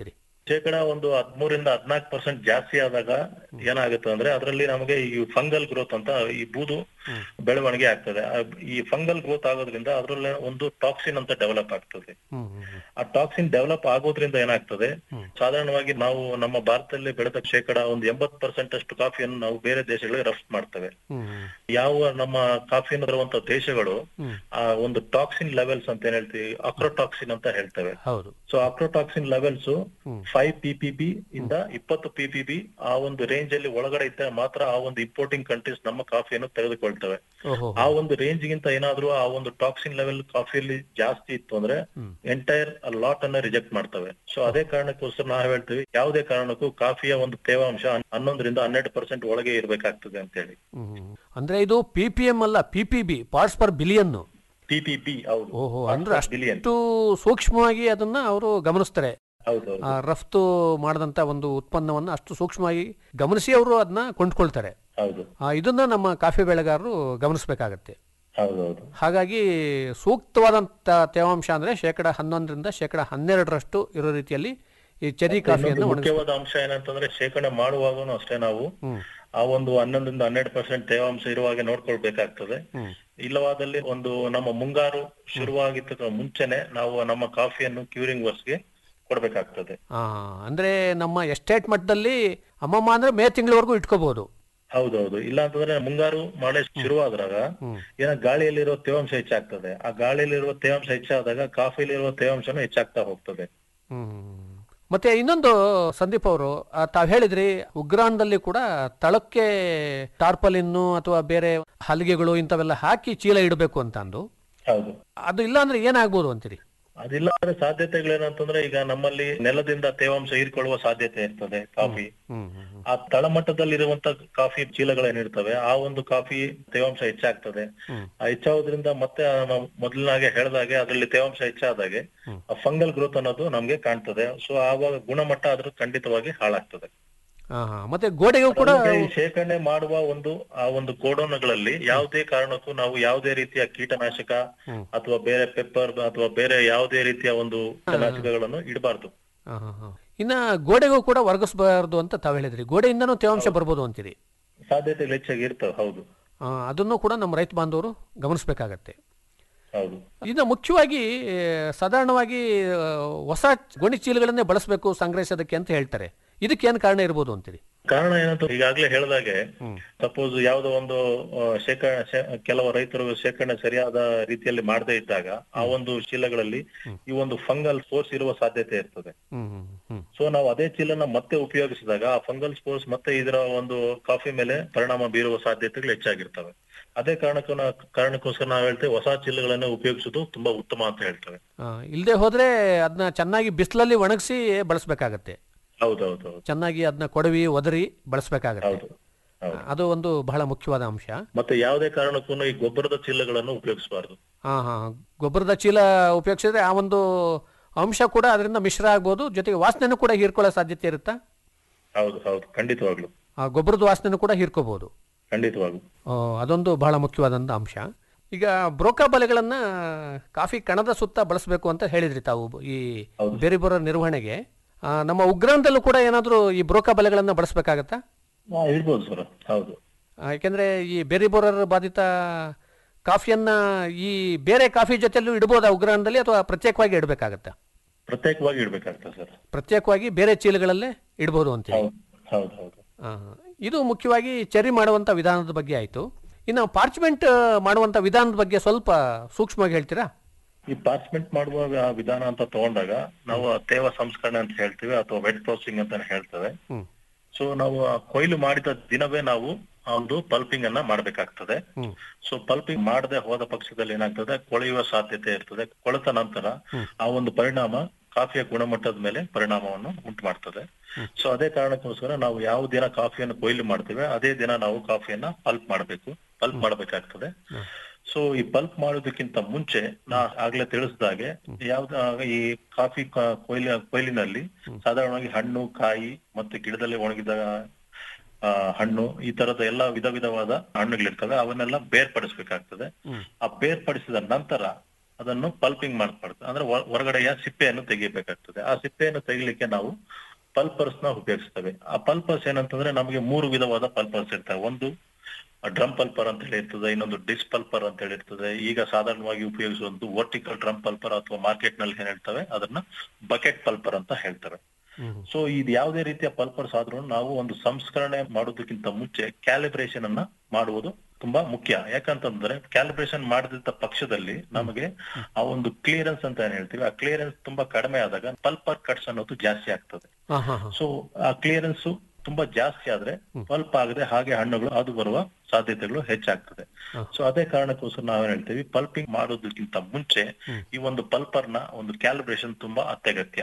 ಶೇಕಡ ಒಂದು ಹದ್ಮೂರಿಂದ ಹದ್ನಾಲ್ಕು ಪರ್ಸೆಂಟ್ ಜಾಸ್ತಿ ಆದಾಗ ಏನಾಗುತ್ತೆ ಅಂದ್ರೆ ಅದರಲ್ಲಿ ನಮಗೆ ಈ ಫಂಗಲ್ ಗ್ರೋತ್ ಅಂತ ಈ ಬೂದು ಬೆಳವಣಿಗೆ ಆಗ್ತದೆ ಆ ಈ ಫಂಗಲ್ ಗ್ರೋತ್ ಆಗೋದ್ರಿಂದ ಅದರಲ್ಲಿ ಒಂದು ಟಾಕ್ಸಿನ್ ಅಂತ ಡೆವಲಪ್ ಆಗ್ತದೆ ಆ ಟಾಕ್ಸಿನ್ ಡೆವಲಪ್ ಆಗೋದ್ರಿಂದ ಏನಾಗ್ತದೆ ಸಾಧಾರಣವಾಗಿ ನಾವು ನಮ್ಮ ಭಾರತದಲ್ಲಿ ಬೆಳೆದ ಶೇಕಡ ಒಂದು ಎಂಬತ್ ಪರ್ಸೆಂಟ್ ಅಷ್ಟು ಕಾಫಿಯನ್ನು ನಾವು ಬೇರೆ ದೇಶಗಳಿಗೆ ರಫ್ತು ಮಾಡ್ತೇವೆ ಯಾವ ನಮ್ಮ ಕಾಫಿಯನ್ನು ಬರುವಂತ ದೇಶಗಳು ಆ ಒಂದು ಟಾಕ್ಸಿನ್ ಲೆವೆಲ್ಸ್ ಅಂತ ಏನ್ ಹೇಳ್ತೀವಿ ಅಕ್ರೋಟಾಕ್ಸಿನ್ ಅಂತ ಹೇಳ್ತೇವೆ ಹೌದು so ochratoxin levels five PPB ಇಂದ ಇಪ್ಪತ್ತು ಪಿಪಿಬಿ ಆ ಒಂದು ರೇಂಜ್ ಅಲ್ಲಿ ಒಳಗಡೆ ಇದ್ದರೆ ಮಾತ್ರ ಆ ಒಂದು ಇಂಪೋರ್ಟಿಂಗ್ ಕಂಟ್ರೀಸ್ ನಮ್ಮ ಕಾಫಿಯನ್ನು ತೆಗೆದುಕೊಳ್ತವೆ ಓಹೋ ಆ ಒಂದು ರೇಂಜ್ ಗಿಂತ ಏನಾದ್ರೂ ಆ ಒಂದು ಟಾಕ್ಸಿನ್ ಲೆವೆಲ್ ಕಾಫಿಯಲ್ಲಿ ಜಾಸ್ತಿ ಇತ್ತು ಅಂದ್ರೆ ಎಂಟೈರ್ ಲಾಟ್ ಅನ್ನ ರಿಜೆಕ್ಟ್ ಮಾಡ್ತವೆ ಸೊ ಅದೇ ಕಾರಣಕ್ಕೋಸ್ಕರ ನಾವು ಹೇಳ್ತೀವಿ ಯಾವುದೇ ಕಾರಣಕ್ಕೂ ಕಾಫಿಯ ಒಂದು ತೇವಾಂಶ ಹನ್ನೊಂದರಿಂದ ಹನ್ನೆರಡು ಪರ್ಸೆಂಟ್ ಒಳಗೆ ಇರ್ಬೇಕಾಗ್ತದೆ ಅಂತ ಹೇಳಿ ಹ್ಮ್. ಅಂದ್ರೆ ಇದು ಪಿ ಪಿ ಎಂ ಅಲ್ಲ P P B parts per billion PPB ಹೌದು ಓಹೋ ಅಂದ್ರೆ ಬಿಲಿಯನ್ ಅಷ್ಟು ಸೂಕ್ಷ್ಮವಾಗಿ ಅದನ್ನ ಅವರು ಗಮನಿಸ್ತಾರೆ ಹೌದು ಆ, ರಫ್ತು ಮಾಡದಂತ ಒಂದು ಉತ್ಪನ್ನವನ್ನ ಅಷ್ಟು ಸೂಕ್ಷ್ಮವಾಗಿ ಗಮನಿಸಿ ಅವರು ಅದನ್ನ ಕೊಂಡ್ಕೊಳ್ತಾರೆ ಹೌದು ಆ, ಇದನ್ನ ನಮ್ಮ ಕಾಫಿ ಬೆಳೆಗಾರರು ಗಮನಿಸಬೇಕಾಗತ್ತೆ ಹೌದೌದು ಹಾಗಾಗಿ ಸೂಕ್ತವಾದಂತ ತೇವಾಂಶ ಅಂದ್ರೆ ಶೇಕಡ ಹನ್ನೊಂದರಿಂದ ಶೇಕಡ ಹನ್ನೆರಡರಷ್ಟು ಇರೋ ರೀತಿಯಲ್ಲಿ ಈ ಚೆರಿ ಕಾಫಿಯನ್ನು ಇನ್ನೊಂದು ಒಣಗಿಸ್ ಮುಖ್ಯವಾದ ಅಂಶ ಏನಂತಂದ್ರೆ ಶೇಖರಣೆ ಮಾಡುವಾಗನು ಅಷ್ಟೇ ನಾವು ಆ ಒಂದು ಹನ್ನೊಂದರಿಂದ ಹನ್ನೆರಡು ಪರ್ಸೆಂಟ್ ತೇವಾಂಶ ಇರುವಾಗೆ ನೋಡ್ಕೊಳ್ಬೇಕಾಗ್ತದೆ ಇಲ್ಲವಾದಲ್ಲಿ ಒಂದು ನಮ್ಮ ಮುಂಗಾರು ಶುರುವಾಗಿದ್ದ ಮುಂಚೆನೆ ನಾವು ನಮ್ಮ ಕಾಫಿಯನ್ನು ಕ್ಯೂರಿಂಗ್ ವರ್ಸ್ಗೆ ಕೊಡ್ಬೇಕಾಗ್ತದೆ ಆ, ಅಂದ್ರೆ ನಮ್ಮ ಎಸ್ಟೇಟ್ ಮಟ್ಟದಲ್ಲಿ ಅಮ್ಮಮ್ಮ ಅಂದ್ರೆ ಮೇ ತಿಂಗಳವರೆಗೂ ಇಟ್ಕೋಬಹುದು ಹೌದೌದು ಇಲ್ಲ ಅಂತಂದ್ರೆ ಮುಂಗಾರು ಮಳೆ ಶುರುವಾದಾಗ ಏನ ಗಾಳಿಯಲ್ಲಿರೋ ತೇವಾಂಶ ಹೆಚ್ಚಾಗ್ತದೆ ಆ ಗಾಳಿಯಲ್ಲಿರುವ ತೇವಾಂಶ ಹೆಚ್ಚಾದಾಗ ಕಾಫಿಲಿರುವ ತೇವಾಂಶನೂ ಹೆಚ್ಚಾಗ್ತಾ ಹೋಗ್ತದೆ ಮತ್ತೆ ಇನ್ನೊಂದು ಸಂದೀಪ್ ಅವರು ಆ, ತಾವ್ ಹೇಳಿದ್ರಿ ಉಗ್ರಾಣದಲ್ಲಿ ಕೂಡ ತಳಕ್ಕೆ ಟಾರ್ಪಲಿನ್ನು ಅಥವಾ ಬೇರೆ ಹಲಿಗೆಗಳು ಇಂಥವೆಲ್ಲ ಹಾಕಿ ಚೀಲ ಇಡಬೇಕು ಅಂತ ಅಂದು ಹೌದು ಅದು ಇಲ್ಲ ಅಂದ್ರೆ ಏನಾಗ್ಬೋದು ಅಂತೀರಿ ಅದಿಲ್ಲ ಅಂದ್ರೆ ಸಾಧ್ಯತೆಗಳೇನಂತಂದ್ರೆ ಈಗ ನಮ್ಮಲ್ಲಿ ನೆಲದಿಂದ ತೇವಾಂಶ ಹೀರ್ಕೊಳ್ಳುವ ಸಾಧ್ಯತೆ ಇರ್ತದೆ ಕಾಫಿ ಆ ತಳಮಟ್ಟದಲ್ಲಿರುವಂತ ಕಾಫಿ ಚೀಲಗಳೇನಿರ್ತವೆ ಆ ಒಂದು ಕಾಫಿ ತೇವಾಂಶ ಹೆಚ್ಚಾಗ್ತದೆ ಆ ಹೆಚ್ಚಾಗೋದ್ರಿಂದ ಮತ್ತೆ ಆ ನಾವು ಮೊದಲಿನಾಗೆ ಹೇಳ್ದಾಗೆ ಅದರಲ್ಲಿ ತೇವಾಂಶ ಹೆಚ್ಚಾದಾಗೆ ಆ ಫಂಗಲ್ ಗ್ರೋತ್ ಅನ್ನೋದು ನಮ್ಗೆ ಕಾಣ್ತದೆ ಸೊ ಆವಾಗ ಗುಣಮಟ್ಟ ಅದ್ರ ಖಂಡಿತವಾಗಿ ಹಾಳಾಗ್ತದೆ ಆ, ಹಾ. ಮತ್ತೆ ಗೋಡೆಗೂ ಕೂಡ ಅದಲ್ಲದೆ ಈ ಶೇಖರಣೆ ಮಾಡುವ ಒಂದು ಆ ಒಂದು ಗೋಡೌನ್ಗಳಲ್ಲಿ ಯಾವುದೇ ಕಾರಣಕ್ಕೂ ನಾವು ಯಾವುದೇ ರೀತಿಯ ಕೀಟನಾಶಕ ಅಥವಾ ಬೇರೆ ಪೆಪ್ಪರ್ ಅಥವಾ ಬೇರೆ ಯಾವುದೇ ರೀತಿಯ ಒಂದು ಕೀಟನಾಶಕಗಳನ್ನು ಇಡಬಾರ್ದು ಆ, ಹಾ, ಹಾ. ಇನ್ನ ಗೋಡೆಗೂ ಕೂಡ ವರ್ಗಿಸಬಾರ್ದು ಅಂತ ತಾವ್ ಹೇಳಿದ್ರಿ ಗೋಡೆಯಿಂದನೂ ತೇವಾಂಶ ಬರ್ಬೋದು ಅಂತೀರಿ ಸಾಧ್ಯತೆಗಳು ಹೆಚ್ಚಾಗಿ ಇರ್ತವೆ ಹೌದು ಆ, ಅದನ್ನು ಕೂಡ ನಮ್ಮ ರೈತ ಬಾಂಧವರು ಗಮನಿಸಬೇಕಾಗತ್ತೆ ಹೌದು ಇನ್ನು ಮುಖ್ಯವಾಗಿ ಆ, ಸಾಧಾರಣವಾಗಿ ಆ, ಹೊಸ ಗೋಣಿ ಚೀಲಗಳನ್ನೇ ಬಳಸಬೇಕು ಸಂಗ್ರಹಿಸೋದಕ್ಕೆ ಅಂತ ಹೇಳ್ತಾರೆ ಇದಕ್ಕೆ ಏನು ಕಾರಣ ಇರ್ಬೋದು ಅಂತೀರಿ ಕಾರಣ ಏನಂತ ಈಗಾಗ್ಲೇ ಹೇಳ್ದಾಗೆ ಸಪೋಸ್ ಯಾವ್ದೋ ಒಂದು ಆ, ಶೇಖರಣೆ ಶೇ- ಕೆಲವು ರೈತರು ಶೇಖರಣೆ ಸರಿಯಾದ ರೀತಿಯಲ್ಲಿ ಮಾಡದೇ ಇದ್ದಾಗ ಆ ಒಂದು ಚೀಲಗಳಲ್ಲಿ ಈ ಒಂದು ಫಂಗಲ್ ಸ್ಪೋರ್ಸ್ ಇರುವ ಸಾಧ್ಯತೆ ಇರ್ತದೆ ಸೊ ನಾವು ಅದೇ ಚೀಲನ ಮತ್ತೆ ಉಪಯೋಗಿಸಿದಾಗ ಆ ಫಂಗಲ್ ಸ್ಪೋರ್ಸ್ ಮತ್ತೆ ಇದರ ಒಂದು ಕಾಫಿ ಮೇಲೆ ಪರಿಣಾಮ ಬೀರುವ ಸಾಧ್ಯತೆಗಳು ಹೆಚ್ಚಾಗಿರ್ತವೆ ಅದೇ ಕಾರಣಕ್ಕೂ ನಾ- ಕಾರಣಕ್ಕೋಸ್ಕರ ನಾವು ಹೇಳ್ತೇವೆ ಹೊಸ ಚೀಲಗಳನ್ನ ಉಪಯೋಗಿಸೋದು ತುಂಬಾ ಉತ್ತಮ ಅಂತ ಹೇಳ್ತೇವೆ ಇಲ್ಲದೆ ಹೋದ್ರೆ ಅದನ್ನ ಚೆನ್ನಾಗಿ ಬಿಸಿಲಲ್ಲಿ ಒಣಗಿಸಿ ಬಳಸಬೇಕಾಗತ್ತೆ ಹೌದೌದು ಚೆನ್ನಾಗಿ ಅದನ್ನ ಕೊಡವಿ ಒದರಿ ಬಳಸಬೇಕಾಗತ್ತೆ ಹೌದು ಅದು ಒಂದು ಬಹಳ ಮುಖ್ಯವಾದ ಅಂಶ ಮತ್ತೆ ಯಾವುದೇ ಕಾರಣಕ್ಕೂ ಈ ಗೊಬ್ಬರದ ಚೀಲಗಳನ್ನು ಉಪಯೋಗಿಸಬಾರ್ದು ಹಾ ಹಾ ಗೊಬ್ಬರದ ಚೀಲ ಉಪಯೋಗಿಸಿದ್ರೆ ಆ ಒಂದು ಅಂಶ ಕೂಡ ಅದರಿಂದ ಮಿಶ್ರ ಆಗ್ಬೋದು ಜೊತೆಗೆ ವಾಸನೆನೂ ಕೂಡ ಹೀರ್ಕೊಳ್ಳೋ ಸಾಧ್ಯತೆ ಇರುತ್ತಾ ಹೌದು ಹೌದು ಖಂಡಿತವಾಗ್ಲು ಆ ಗೊಬ್ಬರದ ವಾಸನೆನೂ ಕೂಡ ಹೀರ್ಕೋಬಹುದು ಖಂಡಿತವಾಗ್ಲು ಆ, ಅದೊಂದು ಬಹಳ ಮುಖ್ಯವಾದಂಥ ಅಂಶ ಈಗ ಬ್ರೋಕಾ ಬಲೆಗಳನ್ನ ಕಾಫಿ ಕಣದ ಸುತ್ತ ಬಳಸಬೇಕು ಅಂತ ಹೇಳಿದ್ರಿ ತಾವು ಈ ಬೇರೆ ಬರೋ ನಿರ್ವಹಣೆಗೆ ಆ, ನಮ್ಮ ಉಗ್ರಾಣದಲ್ಲೂ ಕೂಡ ಏನಾದರೂ ಈ ಬ್ರೋಕಾ ಬಲೆಗಳನ್ನ ಬಳಸಬೇಕಾಗತ್ತಾ ಹಾ ಇಡ್ಬೋದು ಸರ್ ಹೌದು ಯಾಕೆಂದ್ರೆ ಈ ಬೆರಿಬೋರರ್ ಬಾಧಿತ ಕಾಫಿಯನ್ನ ಈ ಬೇರೆ ಕಾಫಿ ಜೊತೆಲೂ ಇಡ್ಬೋದಾ ಉಗ್ರಾಣದಲ್ಲಿ ಅಥವಾ ಪ್ರತ್ಯೇಕವಾಗಿ ಇಡಬೇಕಾಗತ್ತಾ ಪ್ರತ್ಯೇಕವಾಗಿ ಇಡ್ಬೇಕಾಗ್ತದೆ ಸರ್ ಪ್ರತ್ಯೇಕವಾಗಿ ಬೇರೆ ಚೀಲಗಳಲ್ಲೇ ಇಡ್ಬೋದು ಅಂತೇಳಿ ಹೌದು ಹೌದು ಆ, ಇದು ಮುಖ್ಯವಾಗಿ ಚೆರಿ ಮಾಡುವಂತ ವಿಧಾನದ ಬಗ್ಗೆ ಆಯ್ತು ಇನ್ನು ಪಾರ್ಚ್ಮೆಂಟ್ ಮಾಡುವಂತ ವಿಧಾನದ ಬಗ್ಗೆ ಸ್ವಲ್ಪ ಸೂಕ್ಷ್ಮವಾಗಿ ಹೇಳ್ತೀರಾ ಈ ಪಾರ್ಚ್ಮೆಂಟ್ ಮಾಡುವ ವ- ವಿಧಾನ ಅಂತ ತಗೊಂಡಾಗ ನಾವು ಆ ತೇವ ಸಂಸ್ಕರಣೆ ಅಂತ ಹೇಳ್ತೀವಿ ಅಥವಾ ವೆಟ್ ಪ್ರೊಸೆಸಿಂಗ್ ಅಂತ ಹೇಳ್ತೇವೆ ಹ್ಮ್. ಸೊ ನಾವು ಆ ಕೊಯ್ಲು ಮಾಡಿದ ದಿನವೇ ನಾವು ಆ ಒಂದು ಪಲ್ಪಿಂಗ್ ಅನ್ನ ಮಾಡ್ಬೇಕಾಗ್ತದೆ ಸೊ ಪಲ್ಪಿಂಗ್ ಮಾಡದೆ ಹೋದ ಪಕ್ಷದಲ್ಲಿ ಏನಾಗ್ತದೆ ಕೊಳೆಯುವ ಸಾಧ್ಯತೆ ಇರ್ತದೆ ಕೊಳೆತ ನಂತರ ಆ ಒಂದು ಪರಿಣಾಮ ಕಾಫಿಯ ಗುಣಮಟ್ಟದ ಮೇಲೆ ಪರಿಣಾಮವನ್ನು ಉಂಟು ಮಾಡ್ತದೆ ಸೊ ಅದೇ ಕಾರಣಕ್ಕೋಸ್ಕರ ನಾವು ಯಾವ ದಿನ ಕಾಫಿಯನ್ನು ಕೊಯ್ಲು ಮಾಡ್ತೇವೆ ಅದೇ ದಿನ ನಾವು ಕಾಫಿಯನ್ನ ಪಲ್ಪ್ ಮಾಡಬೇಕು ಪಲ್ಪ್ ಮಾಡಬೇಕಾಗ್ತದೆ ಸೊ ಈ ಪಲ್ಪ್ ಮಾಡೋದಕ್ಕಿಂತ ಮುಂಚೆ ನಾ ಆಗ್ಲೇ ತಿಳಿಸಿದಾಗೆ ಯಾವ್ದ ಈ ಕಾಫಿ ಕ- ಕೊಯ್ಲು ಕೊಯ್ಲಿನಲ್ಲಿ ಸಾಧಾರಣವಾಗಿ ಹಣ್ಣು ಕಾಯಿ ಮತ್ತೆ ಗಿಡದಲ್ಲಿ ಒಣಗಿದ ಆ, ಹಣ್ಣು ಈ ತರದ ಎಲ್ಲ ವಿಧ ವಿಧವಾದ ಹಣ್ಣುಗಳಿರ್ತವೆ ಅವನ್ನೆಲ್ಲ ಬೇರ್ಪಡಿಸ್ಬೇಕಾಗ್ತದೆ ಆ ಬೇರ್ಪಡಿಸಿದ ನಂತರ ಅದನ್ನು ಪಲ್ಪಿಂಗ್ ಮಾಡ್ಬಾರ್ದು ಅಂದ್ರೆ ಹೊ- ಹೊರಗಡೆಯ ಸಿಪ್ಪೆಯನ್ನು ತೆಗಿಬೇಕಾಗ್ತದೆ ಆ ಸಿಪ್ಪೆಯನ್ನು ತೆಗಿಲಿಕ್ಕೆ ನಾವು ಪಲ್ಪರ್ಸ್ ನ ಉಪಯೋಗಿಸ್ತೇವೆ ಆ ಪಲ್ಪರ್ಸ್ ಏನಂತಂದ್ರೆ ನಮಗೆ ಮೂರು ವಿಧವಾದ ಪಲ್ಪರ್ಸ್ ಇರ್ತವೆ ಒಂದು ಡ್ರಮ್ ಪಲ್ಪರ್ ಅಂತ ಹೇಳಿ ಇರ್ತದೆ ಇನ್ನೊಂದು ಡಿಸ್ ಪಲ್ಪರ್ ಅಂತ ಹೇಳಿ ಇರ್ತದೆ ಈಗ ಸಾಧಾರಣವಾಗಿ ಉಪಯೋಗಿಸುವಂತ ವರ್ಟಿಕಲ್ ಡ್ರಮ್ ಪಲ್ಪರ್ ಅಥವಾ ಮಾರ್ಕೆಟ್ ನಲ್ಲಿ ಏನ್ ಹೇಳ್ತವೆ ಅದನ್ನ ಬಕೆಟ್ ಪಲ್ಪರ್ ಅಂತ ಹೇಳ್ತಾರೆ ಸೊ ಇದು ಯಾವುದೇ ರೀತಿಯ ಪಲ್ಪರ್ಸ್ ಆದ್ರೂ ನಾವು ಒಂದು ಸಂಸ್ಕರಣೆ ಮಾಡೋದಕ್ಕಿಂತ ಮುಂಚೆ ಕ್ಯಾಲಿಬ್ರೇಷನ್ ಅನ್ನ ಮಾಡುವುದು ತುಂಬಾ ಮುಖ್ಯ ಯಾಕಂತಂದ್ರೆ ಕ್ಯಾಲಿಬ್ರೇಷನ್ ಮಾಡದಿದ್ದ ಪಕ್ಷದಲ್ಲಿ ನಮಗೆ ಆ ಒಂದು ಕ್ಲಿಯರೆನ್ಸ್ ಅಂತ ಏನ್ ಹೇಳ್ತೀವಿ ಆ ಕ್ಲಿಯರೆನ್ಸ್ ತುಂಬಾ ಕಡಿಮೆ ಆದಾಗ ಪಲ್ಪರ್ ಕಟ್ಸ್ ಅನ್ನೋದು ಜಾಸ್ತಿ ಆಗ್ತದೆ ಹಾ ಹಾ ಹಾ ಸೊ ಆ ಕ್ಲಿಯರೆನ್ಸ್ ತುಂಬಾ ಜಾಸ್ತಿ ಆದ್ರೆ ಪಲ್ಪ್ ಆಗದೆ ಹಾಗೆ ಹಣ್ಣುಗಳು ಅದು ಬರುವ ಸಾಧ್ಯತೆಗಳು ಹೆಚ್ಚಾಗ್ತದೆ ಸೊ ಅದೇ ಕಾರಣಕ್ಕೋಸ್ಕರ ನಾವೇನ್ ಹೇಳ್ತೀವಿ ಪಲ್ಪಿಂಗ್ ಮಾಡೋದಕ್ಕಿಂತ ಮುಂಚೆ ಈ ಒಂದು ಪಲ್ಪರ್ ನ ಒಂದು ಕ್ಯಾಲಿಬ್ರೇಷನ್ ತುಂಬಾ ಅತ್ಯಗತ್ಯ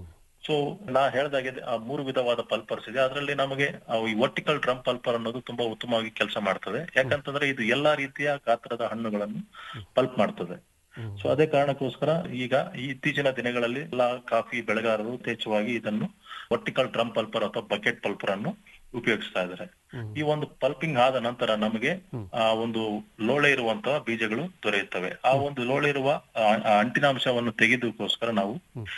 ಸೊ ನಾ ಹೇಳ್ದಾಗೆ ಆ ಮೂರು ವಿಧವಾದ ಪಲ್ಪರ್ಸ್ ಇದೆ ಅದರಲ್ಲಿ ನಮಗೆ ಆ ಈ ವರ್ಟಿಕಲ್ ಡ್ರಮ್ ಪಲ್ಪರ್ ಅನ್ನೋದು ತುಂಬಾ ಉತ್ತಮವಾಗಿ ಕೆಲಸ ಮಾಡ್ತದೆ ಯಾಕಂತಂದ್ರೆ ಇದು ಎಲ್ಲಾ ರೀತಿಯ ಗಾತ್ರದ ಹಣ್ಣುಗಳನ್ನು ಪಲ್ಪ್ ಮಾಡ್ತದೆ ಸೊ ಅದೇ ಕಾರಣಕ್ಕೋಸ್ಕರ ಈಗ ಈ ಇತ್ತೀಚಿನ ದಿನಗಳಲ್ಲಿ ಎಲ್ಲಾ ಕಾಫಿ ಬೆಳೆಗಾರರು ಯಥೇಚ್ಛವಾಗಿ ಇದನ್ನು ವರ್ಟಿಕಲ್ ಡ್ರಮ್ ಪಲ್ಪರ್ ಅಥವಾ ಬಕೆಟ್ ಪಲ್ಪರ್ ಅನ್ನು ಉಪಯೋಗಿಸ್ತಾ ಇದ್ದಾರೆ ಈ ಒಂದು ಪಲ್ಪಿಂಗ್ ಆದ ನಂತರ ನಮಗೆ ಆ ಒಂದು ಲೋಳೆ ಇರುವಂತಹ ಬೀಜಗಳು ದೊರೆಯುತ್ತವೆ ಆ ಒಂದು ಲೋಳೆ ಇರುವ ಆ ಆ ಅಂಟಿನಾಂಶವನ್ನು ತೆಗೆದಕ್ಕೋಸ್ಕರ ನಾವು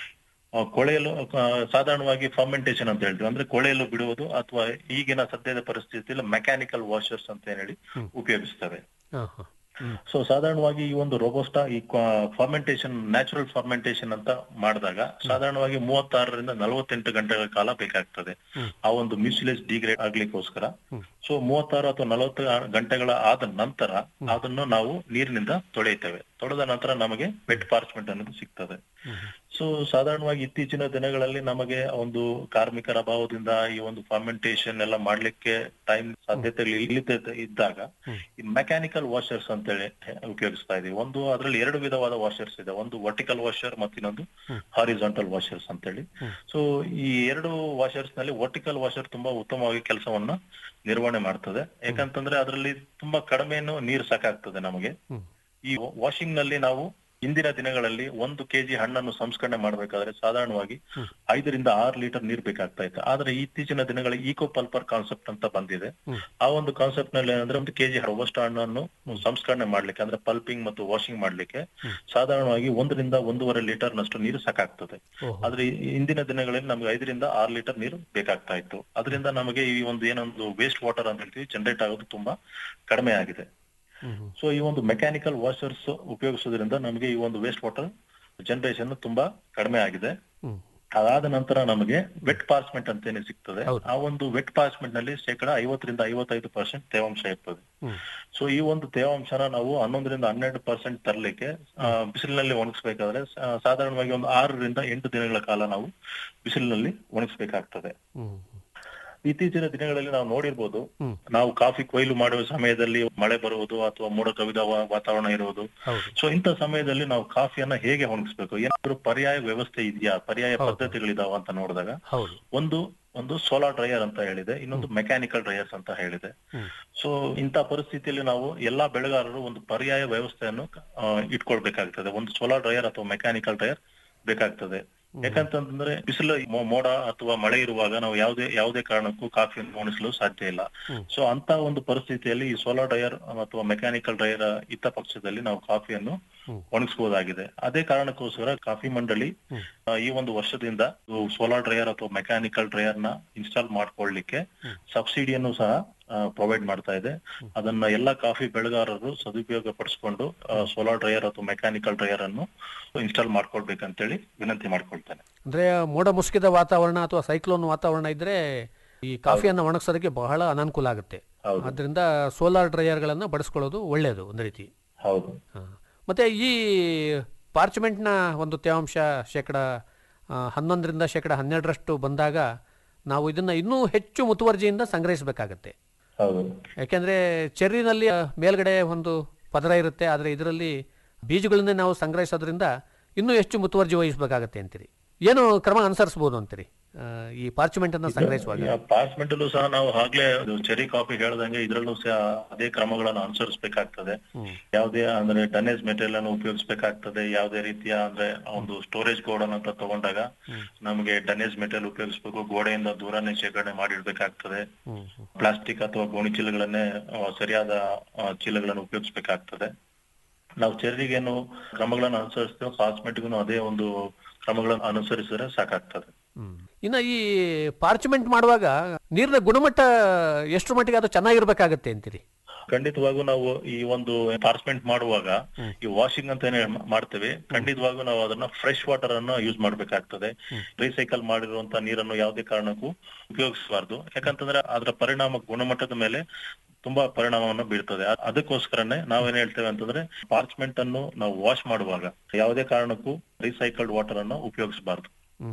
ಆ, ಕೊಳೆಯಲು ಆ, ಸಾಧಾರಣವಾಗಿ ಫರ್ಮೆಂಟೇಶನ್ ಅಂತ ಹೇಳ್ತೀವಿ ಅಂದ್ರೆ ಕೊಳೆಯಲು ಬಿಡುವುದು ಅಥವಾ ಈಗಿನ ಸದ್ಯದ ಪರಿಸ್ಥಿತಿಯಲ್ಲಿ ಮೆಕ್ಯಾನಿಕಲ್ ವಾಷರ್ಸ್ ಅಂತ ಏನ್ ಹೇಳಿ ಉಪಯೋಗಿಸ್ತವೆ ಹಾ ಹಾ ಸೊ ಸಾಧಾರಣವಾಗಿ ಈ ಒಂದು ರೋಬೋಸ್ಟಾ ಈ ಫರ್ಮೆಂಟೇಶನ್ ನ್ಯಾಚುರಲ್ ಫರ್ಮೆಂಟೇಶನ್ ಅಂತ ಮಾಡಿದಾಗ ಸಾಧಾರಣವಾಗಿ ಮೂವತ್ತಾರರಿಂದ ನಲವತ್ತೆಂಟು ಗಂಟೆಗಳ ಕಾಲ ಬೇಕಾಗ್ತದೆ ಆ ಒಂದು ಮ್ಯೂಸಿಲೇಜ್ ಡಿಗ್ರೇಡ್ ಆಗ್ಲಿಕ್ಕೋಸ್ಕರ ಸೊ ಮೂವತ್ತಾರು ಅಥವಾ ನಲವತ್ತು ಗಂಟೆಗಳ ಆದ ನಂತರ ಅದನ್ನು ನಾವು ನೀರಿನಿಂದ ತೊಳೆಯುತ್ತೇವೆ ತೊಳೆದ ನಂತರ ನಮಗೆ ವೆಟ್ ಪಾರ್ಚ್ಮೆಂಟ್ ಅನ್ನೋದು ಸಿಗ್ತದೆ ಸೊ ಸಾಧಾರಣವಾಗಿ ಇತ್ತೀಚಿನ ದಿನಗಳಲ್ಲಿ ನಮಗೆ ಒಂದು ಕಾರ್ಮಿಕರ ಅಭಾವದಿಂದ ಈ ಒಂದು ಫರ್ಮೆಂಟೇಶನ್ ಎಲ್ಲ ಮಾಡ್ಲಿಕ್ಕೆ ಟೈಮ್ ಸಾಧ್ಯತೆಗಳು ಇಲ್ಲದೆ ಇದ್ದಾಗ ಈ ಮೆಕ್ಯಾನಿಕಲ್ ವಾಷರ್ಸ್ ಅಂತೇಳಿ ಉಪಯೋಗಿಸ್ತಾ ಇದೀವಿ ಒಂದು ಅದರಲ್ಲಿ ಎರಡು ವಿಧವಾದ ವಾಷರ್ಸ್ ಇದೆ ಒಂದು ವರ್ಟಿಕಲ್ ವಾಷರ್ ಮತ್ತು ಇನ್ನೊಂದು ಹಾರಿಜಾಂಟಲ್ ವಾಷರ್ಸ್ ಅಂತೇಳಿ ಸೊ ಈ ಎರಡು ವಾಷರ್ಸ್ ನಲ್ಲಿ ವರ್ಟಿಕಲ್ ವಾಷರ್ ತುಂಬಾ ಉತ್ತಮವಾಗಿ ಕೆಲಸವನ್ನ ನಿರ್ವಹಣೆ ಮಾಡ್ತದೆ ಯಾಕಂತಂದ್ರೆ ಅದರಲ್ಲಿ ತುಂಬಾ ಕಡಿಮೆನು ನೀರು ಸಾಕಾಗ್ತದೆ ನಮಗೆ ಈ ವಾಷಿಂಗ್ ನಲ್ಲಿ ನಾವು ಇಂದಿನ ದಿನಗಳಲ್ಲಿ ಒಂದು ಕೆಜಿ ಹಣ್ಣನ್ನು ಸಂಸ್ಕರಣೆ ಮಾಡಬೇಕಾದ್ರೆ ಸಾಧಾರಣವಾಗಿ ಐದರಿಂದ ಆರು ಲೀಟರ್ ನೀರ್ ಬೇಕಾಗ್ತಾ ಇತ್ತು ಆದ್ರೆ ಇತ್ತೀಚಿನ ದಿನಗಳಲ್ಲಿ ಈಕೋ ಪಲ್ಪರ್ ಕಾನ್ಸೆಪ್ಟ್ ಅಂತ ಬಂದಿದೆ ಆ ಒಂದು ಕಾನ್ಸೆಪ್ಟ್ ನಲ್ಲಿ ಏನಂದ್ರೆ ಒಂದು ಕೆಜಿ ರೋಬಸ್ಟ ಹಣ್ಣನ್ನು ಸಂಸ್ಕರಣೆ ಮಾಡ್ಲಿಕ್ಕೆ ಅಂದ್ರೆ ಪಲ್ಪಿಂಗ್ ಮತ್ತು ವಾಷಿಂಗ್ ಮಾಡ್ಲಿಕ್ಕೆ ಸಾಧಾರಣವಾಗಿ ಒಂದರಿಂದ ಒಂದೂವರೆ ಲೀಟರ್ ನಷ್ಟು ನೀರು ಸಾಕಾಗ್ತದೆ ಆದ್ರೆ ಈ- ಇಂದಿನ ದಿನಗಳಲ್ಲಿ ನಮ್ಗೆ ಐದರಿಂದ ಆರು ಲೀಟರ್ ನೀರು ಬೇಕಾಗ್ತಾ ಇತ್ತು ಅದರಿಂದ ನಮಗೆ ಈ ಒಂದು ಏನೊಂದು ವೇಸ್ಟ್ ವಾಟರ್ ಅಂತ ಹೇಳ್ತೀವಿ ಜನರೇಟ್ ಆಗೋದು ತುಂಬಾ ಕಡಿಮೆ ಆಗಿದೆ ಸೊ ಈ ಒಂದು ಮೆಕ್ಯಾನಿಕಲ್ ವಾಷರ್ಸ್ ಉಪಯೋಗಿಸೋದ್ರಿಂದ ನಮಗೆ ಈ ಒಂದು ವೇಸ್ಟ್ ವಾಟರ್ ಜನರೇಷನ್ ತುಂಬಾ ಕಡಿಮೆ ಆಗಿದೆ ಅದಾದ ನಂತರ ನಮಗೆ ವೆಟ್ ಪಾರ್ಚ್ಮೆಂಟ್ ಅಂತ ಏನೇ ಸಿಗ್ತದೆ ಆ ಒಂದು ವೆಟ್ ಪಾರ್ಚ್ಮೆಂಟ್ ನಲ್ಲಿ ಶೇಕಡ ಐವತ್ತರಿಂದ ಐವತ್ತೈದು ಪರ್ಸೆಂಟ್ ತೇವಾಂಶ ಇರ್ತದೆ ಸೊ ಈ ಒಂದು ತೇವಾಂಶನ ನಾವು ಹನ್ನೊಂದರಿಂದ ಹನ್ನೆರಡು ಪರ್ಸೆಂಟ್ ತರಲಿಕ್ಕೆ ಬಿಸಿಲಿನಲ್ಲಿ ಒಣಗಿಸ್ಬೇಕಾದ್ರೆ ಸಾ- ಸಾಧಾರಣವಾಗಿ ಒಂದು ಆರರಿಂದ ಎಂಟು ದಿನಗಳ ಕಾಲ ನಾವು ಬಿಸಿಲಿನಲ್ಲಿ ಒಣಗಿಸ್ಬೇಕಾಗ್ತದೆ ಇತ್ತೀಚಿನ ದಿನಗಳಲ್ಲಿ ನಾವು ನೋಡಿರ್ಬೋದು ನಾವು ಕಾಫಿ ಕೊಯ್ಲು ಮಾಡುವ ಸಮಯದಲ್ಲಿ ಮಳೆ ಬರುವುದು ಅಥವಾ ಮೋಡ ಕವಿದ ವಾ- ವಾತಾವರಣ ಇರುವುದು ಸೊ ಇಂಥ ಸಮಯದಲ್ಲಿ ನಾವು ಕಾಫಿಯನ್ನ ಹೇಗೆ ಒಣಗಿಸ್ಬೇಕು ಏನಾದ್ರು ಪರ್ಯಾಯ ವ್ಯವಸ್ಥೆ ಇದೆಯಾ ಪರ್ಯಾಯ ಪದ್ಧತಿಗಳಿದಾವ ಅಂತ ನೋಡಿದಾಗ ಹೌದು ಒಂದು ಒಂದು ಸೋಲಾರ್ ಡ್ರೈಯರ್ ಅಂತ ಹೇಳಿದೆ ಇನ್ನೊಂದು ಮೆಕ್ಯಾನಿಕಲ್ ಡ್ರೈಯರ್ಸ್ ಅಂತ ಹೇಳಿದೆ ಸೊ ಇಂಥ ಪರಿಸ್ಥಿತಿಯಲ್ಲಿ ನಾವು ಎಲ್ಲಾ ಬೆಳೆಗಾರರು ಒಂದು ಪರ್ಯಾಯ ವ್ಯವಸ್ಥೆಯನ್ನು ಆ, ಇಟ್ಕೊಳ್ಬೇಕಾಗ್ತದೆ ಒಂದು ಸೋಲಾರ್ ಡ್ರೈಯರ್ ಅಥವಾ ಮೆಕ್ಯಾನಿಕಲ್ ಡ್ರೈಯರ್ ಬೇಕಾಗ್ತದೆ ಯಾಕಂತಂದ್ರೆ ಬಿಸಿಲು ಮೋ- ಮೋಡ ಅಥವಾ ಮಳೆ ಇರುವಾಗ ನಾವು ಯಾವುದೇ ಯಾವುದೇ ಕಾರಣಕ್ಕೂ ಕಾಫಿಯನ್ನು ಒಣಗಿಸಲು ಸಾಧ್ಯ ಇಲ್ಲ ಸೊ ಅಂತ ಒಂದು ಪರಿಸ್ಥಿತಿಯಲ್ಲಿ ಈ ಸೋಲಾರ್ ಡ್ರೈಯರ್ ಅಥವಾ ಮೆಕ್ಯಾನಿಕಲ್ ಡ್ರೈಯರ್ ಇದ್ದ ಪಕ್ಷದಲ್ಲಿ ನಾವು ಕಾಫಿಯನ್ನು ಒಣಗಿಸಬಹುದಾಗಿದೆ ಅದೇ ಕಾರಣಕ್ಕೋಸ್ಕರ ಕಾಫಿ ಮಂಡಳಿ ಆ, ಈ ಒಂದು ವರ್ಷದಿಂದ ಸೋಲಾರ್ ಡ್ರೈಯರ್ ಅಥವಾ ಮೆಕ್ಯಾನಿಕಲ್ ಡ್ರೈಯರ್ ನ ಇನ್ಸ್ಟಾಲ್ ಮಾಡ್ಕೊಳ್ಳಿಕ್ಕೆ ಸಬ್ಸಿಡಿಯನ್ನು ಸಹ ಪ್ರೊವೈಡ್ ಮಾಡ್ತಾ ಇದೆ ಅದನ್ನ ಎಲ್ಲಾ ಕಾಫಿ ಬೆಳೆಗಾರರು ಸದುಪಯೋಗ ಪಡಿಸ್ಕೊಂಡು ಸೋಲಾರ್ ಡ್ರೈಯರ್ ಅಥವಾ ಮೆಕ್ಯಾನಿಕಲ್ ಡ್ರೈಯರ್ ಅನ್ನು ಇನ್ಸ್ಟಾಲ್ ಮಾಡ್ಕೊಳ್ಬೇಕಂತೇಳಿ ವಿನಂತಿ ಮಾಡ್ಕೊಳ್ತೇನೆ ಅಂದ್ರೆ ಮೋಡ ಮುಸುಕಿದ ವಾತಾವರಣ ಅಥವಾ ಸೈಕ್ಲೋನ್ ವಾತಾವರಣ ಇದ್ರೆ ಈ ಕಾಫಿಯನ್ನು ಒಣಗಿಸೋದಕ್ಕೆ ಬಹಳ ಅನಾನುಕೂಲ ಆಗುತ್ತೆ ಅದರಿಂದ ಸೋಲಾರ್ ಡ್ರೈಯರ್ಗಳನ್ನು ಬಳಸ್ಕೊಳ್ಳೋದು ಒಳ್ಳೆಯದು ಒಂದು ರೀತಿ ಹೌದು ಹಾ. ಮತ್ತೆ ಈ ಪಾರ್ಚ್ಮೆಂಟ್ನ ಒಂದು ತೇವಾಂಶ ಶೇಕಡ ಆ, ಹನ್ನೊಂದರಿಂದ ಶೇಕಡ ಹನ್ನೆರಡರಷ್ಟು ಬಂದಾಗ ನಾವು ಇದನ್ನ ಇನ್ನೂ ಹೆಚ್ಚು ಮುತುವರ್ಜಿಯಿಂದ ಸಂಗ್ರಹಿಸಬೇಕಾಗತ್ತೆ ಹೌದು ಯಾಕೆಂದ್ರೆ ಚೆರ್ರಿನಲ್ಲಿ ಆ, ಮೇಲ್ಗಡೆ ಒಂದು ಪದರ ಇರುತ್ತೆ ಆದರೆ ಇದರಲ್ಲಿ ಬೀಜಗಳನ್ನೇ ನಾವು ಸಂಗ್ರಹಿಸೋದ್ರಿಂದ ಇನ್ನೂ ಹೆಚ್ಚು ಮುತುವರ್ಜಿ ವಹಿಸಬೇಕಾಗತ್ತೆ ಅಂತೀರಿ ಏನು ಕ್ರಮ ಅನುಸರಿಸಬಹುದು ಅಂತೀರಿ ಆ, ಈ ಪಾರ್ಚ್ಮೆಂಟ್ ಅನ್ನ ಸಂಗ್ರಹಿಸುವಾಗ ಪಾರ್ಚ್ಮೆಂಟ್ ಅಲ್ಲೂ ಸಹ ನಾವು ಆಗ್ಲೇ ಚೆರಿ ಕಾಫಿ ಹೇಳ್ದಂಗೆ ಇದ್ರಲ್ಲೂ ಸಹ ಅದೇ ಕ್ರಮಗಳನ್ನು ಅನುಸರಿಸಬೇಕಾಗ್ತದೆ ಯಾವುದೇ ಅಂದ್ರೆ ಟನೇಜ್ ಮೆಟೀರಿಯಲ್ ಅನ್ನು ಉಪಯೋಗಿಸಬೇಕಾಗ್ತದೆ ಯಾವುದೇ ರೀತಿಯ ಅಂದ್ರೆ ಒಂದು ಸ್ಟೋರೇಜ್ ಗೋಡನ್ ಅಂತ ತಗೊಂಡಾಗ ನಮಗೆ ಟನೇಜ್ ಮೆಟೀರಿಯಲ್ ಉಪಯೋಗಿಸಬೇಕು ಗೋಡೆಯಿಂದ ದೂರನೇ ಶೇಖರಣೆ ಮಾಡಿಡ್ಬೇಕಾಗ್ತದೆ ಪ್ಲಾಸ್ಟಿಕ್ ಅಥವಾ ಗೋಣಿ ಚೀಲಗಳನ್ನೇ ಆ, ಸರಿಯಾದ ಆ, ಚೀಲಗಳನ್ನು ಉಪಯೋಗಿಸಬೇಕಾಗ್ತದೆ ನಾವು ಚೆರ್ರಿಗೇನು ಕ್ರಮಗಳನ್ನು ಅನುಸರಿಸ್ತೇವೆ ಪಾರ್ಚ್ಮೆಂಟ್ಗೂ ಅದೇ ಒಂದು ಕ್ರಮಗಳನ್ನು ಅನುಸರಿಸಿದ್ರೆ ಸಾಕಾಗ್ತದೆ ಇನ್ನು ಈ ಪಾರ್ಚಮೆಂಟ್ ಮಾಡುವಾಗ ನೀರಿನ ಗುಣಮಟ್ಟ ಎಷ್ಟು ಮಟ್ಟಿಗೆ ಅದು ಚೆನ್ನಾಗಿರ್ಬೇಕಾಗತ್ತೆ ಅಂತೀರಿ ಖಂಡಿತವಾಗೂ ನಾವು ಈ ಒಂದು ಪಾರ್ಸ್ಮೆಂಟ್ ಮಾಡುವಾಗ ಈ ವಾಷಿಂಗ್ ಅಂತ ಏನ್ ಹೇಳ್- ಮಾಡ್ತೇವೆ ಖಂಡಿತವಾಗೂ ನಾವು ಅದನ್ನ ಫ್ರೆಶ್ ವಾಟರ್ ಅನ್ನ ಯೂಸ್ ಮಾಡ್ಬೇಕಾಗ್ತದೆ ರೀಸೈಕಲ್ ಮಾಡಿರುವಂತ ನೀರನ್ನು ಯಾವುದೇ ಕಾರಣಕ್ಕೂ ಉಪಯೋಗಿಸಬಾರ್ದು ಯಾಕಂತಂದ್ರೆ ಅದರ ಪರಿಣಾಮ ಗುಣಮಟ್ಟದ ಮೇಲೆ ತುಂಬಾ ಪರಿಣಾಮವನ್ನು ಬೀಳ್ತದೆ ಅ- ಅದಕ್ಕೋಸ್ಕರನೇ ನಾವೇನ್ ಹೇಳ್ತೇವೆ ಅಂತಂದ್ರೆ ಪಾರ್ಚ್ಮೆಂಟ್ ಅನ್ನು ನಾವು ವಾಶ್ ಮಾಡುವಾಗ ಯಾವುದೇ ಕಾರಣಕ್ಕೂ ರೀಸೈಕಲ್ಡ್ ವಾಟರ್ ಅನ್ನು ಉಪಯೋಗಿಸಬಾರ್ದು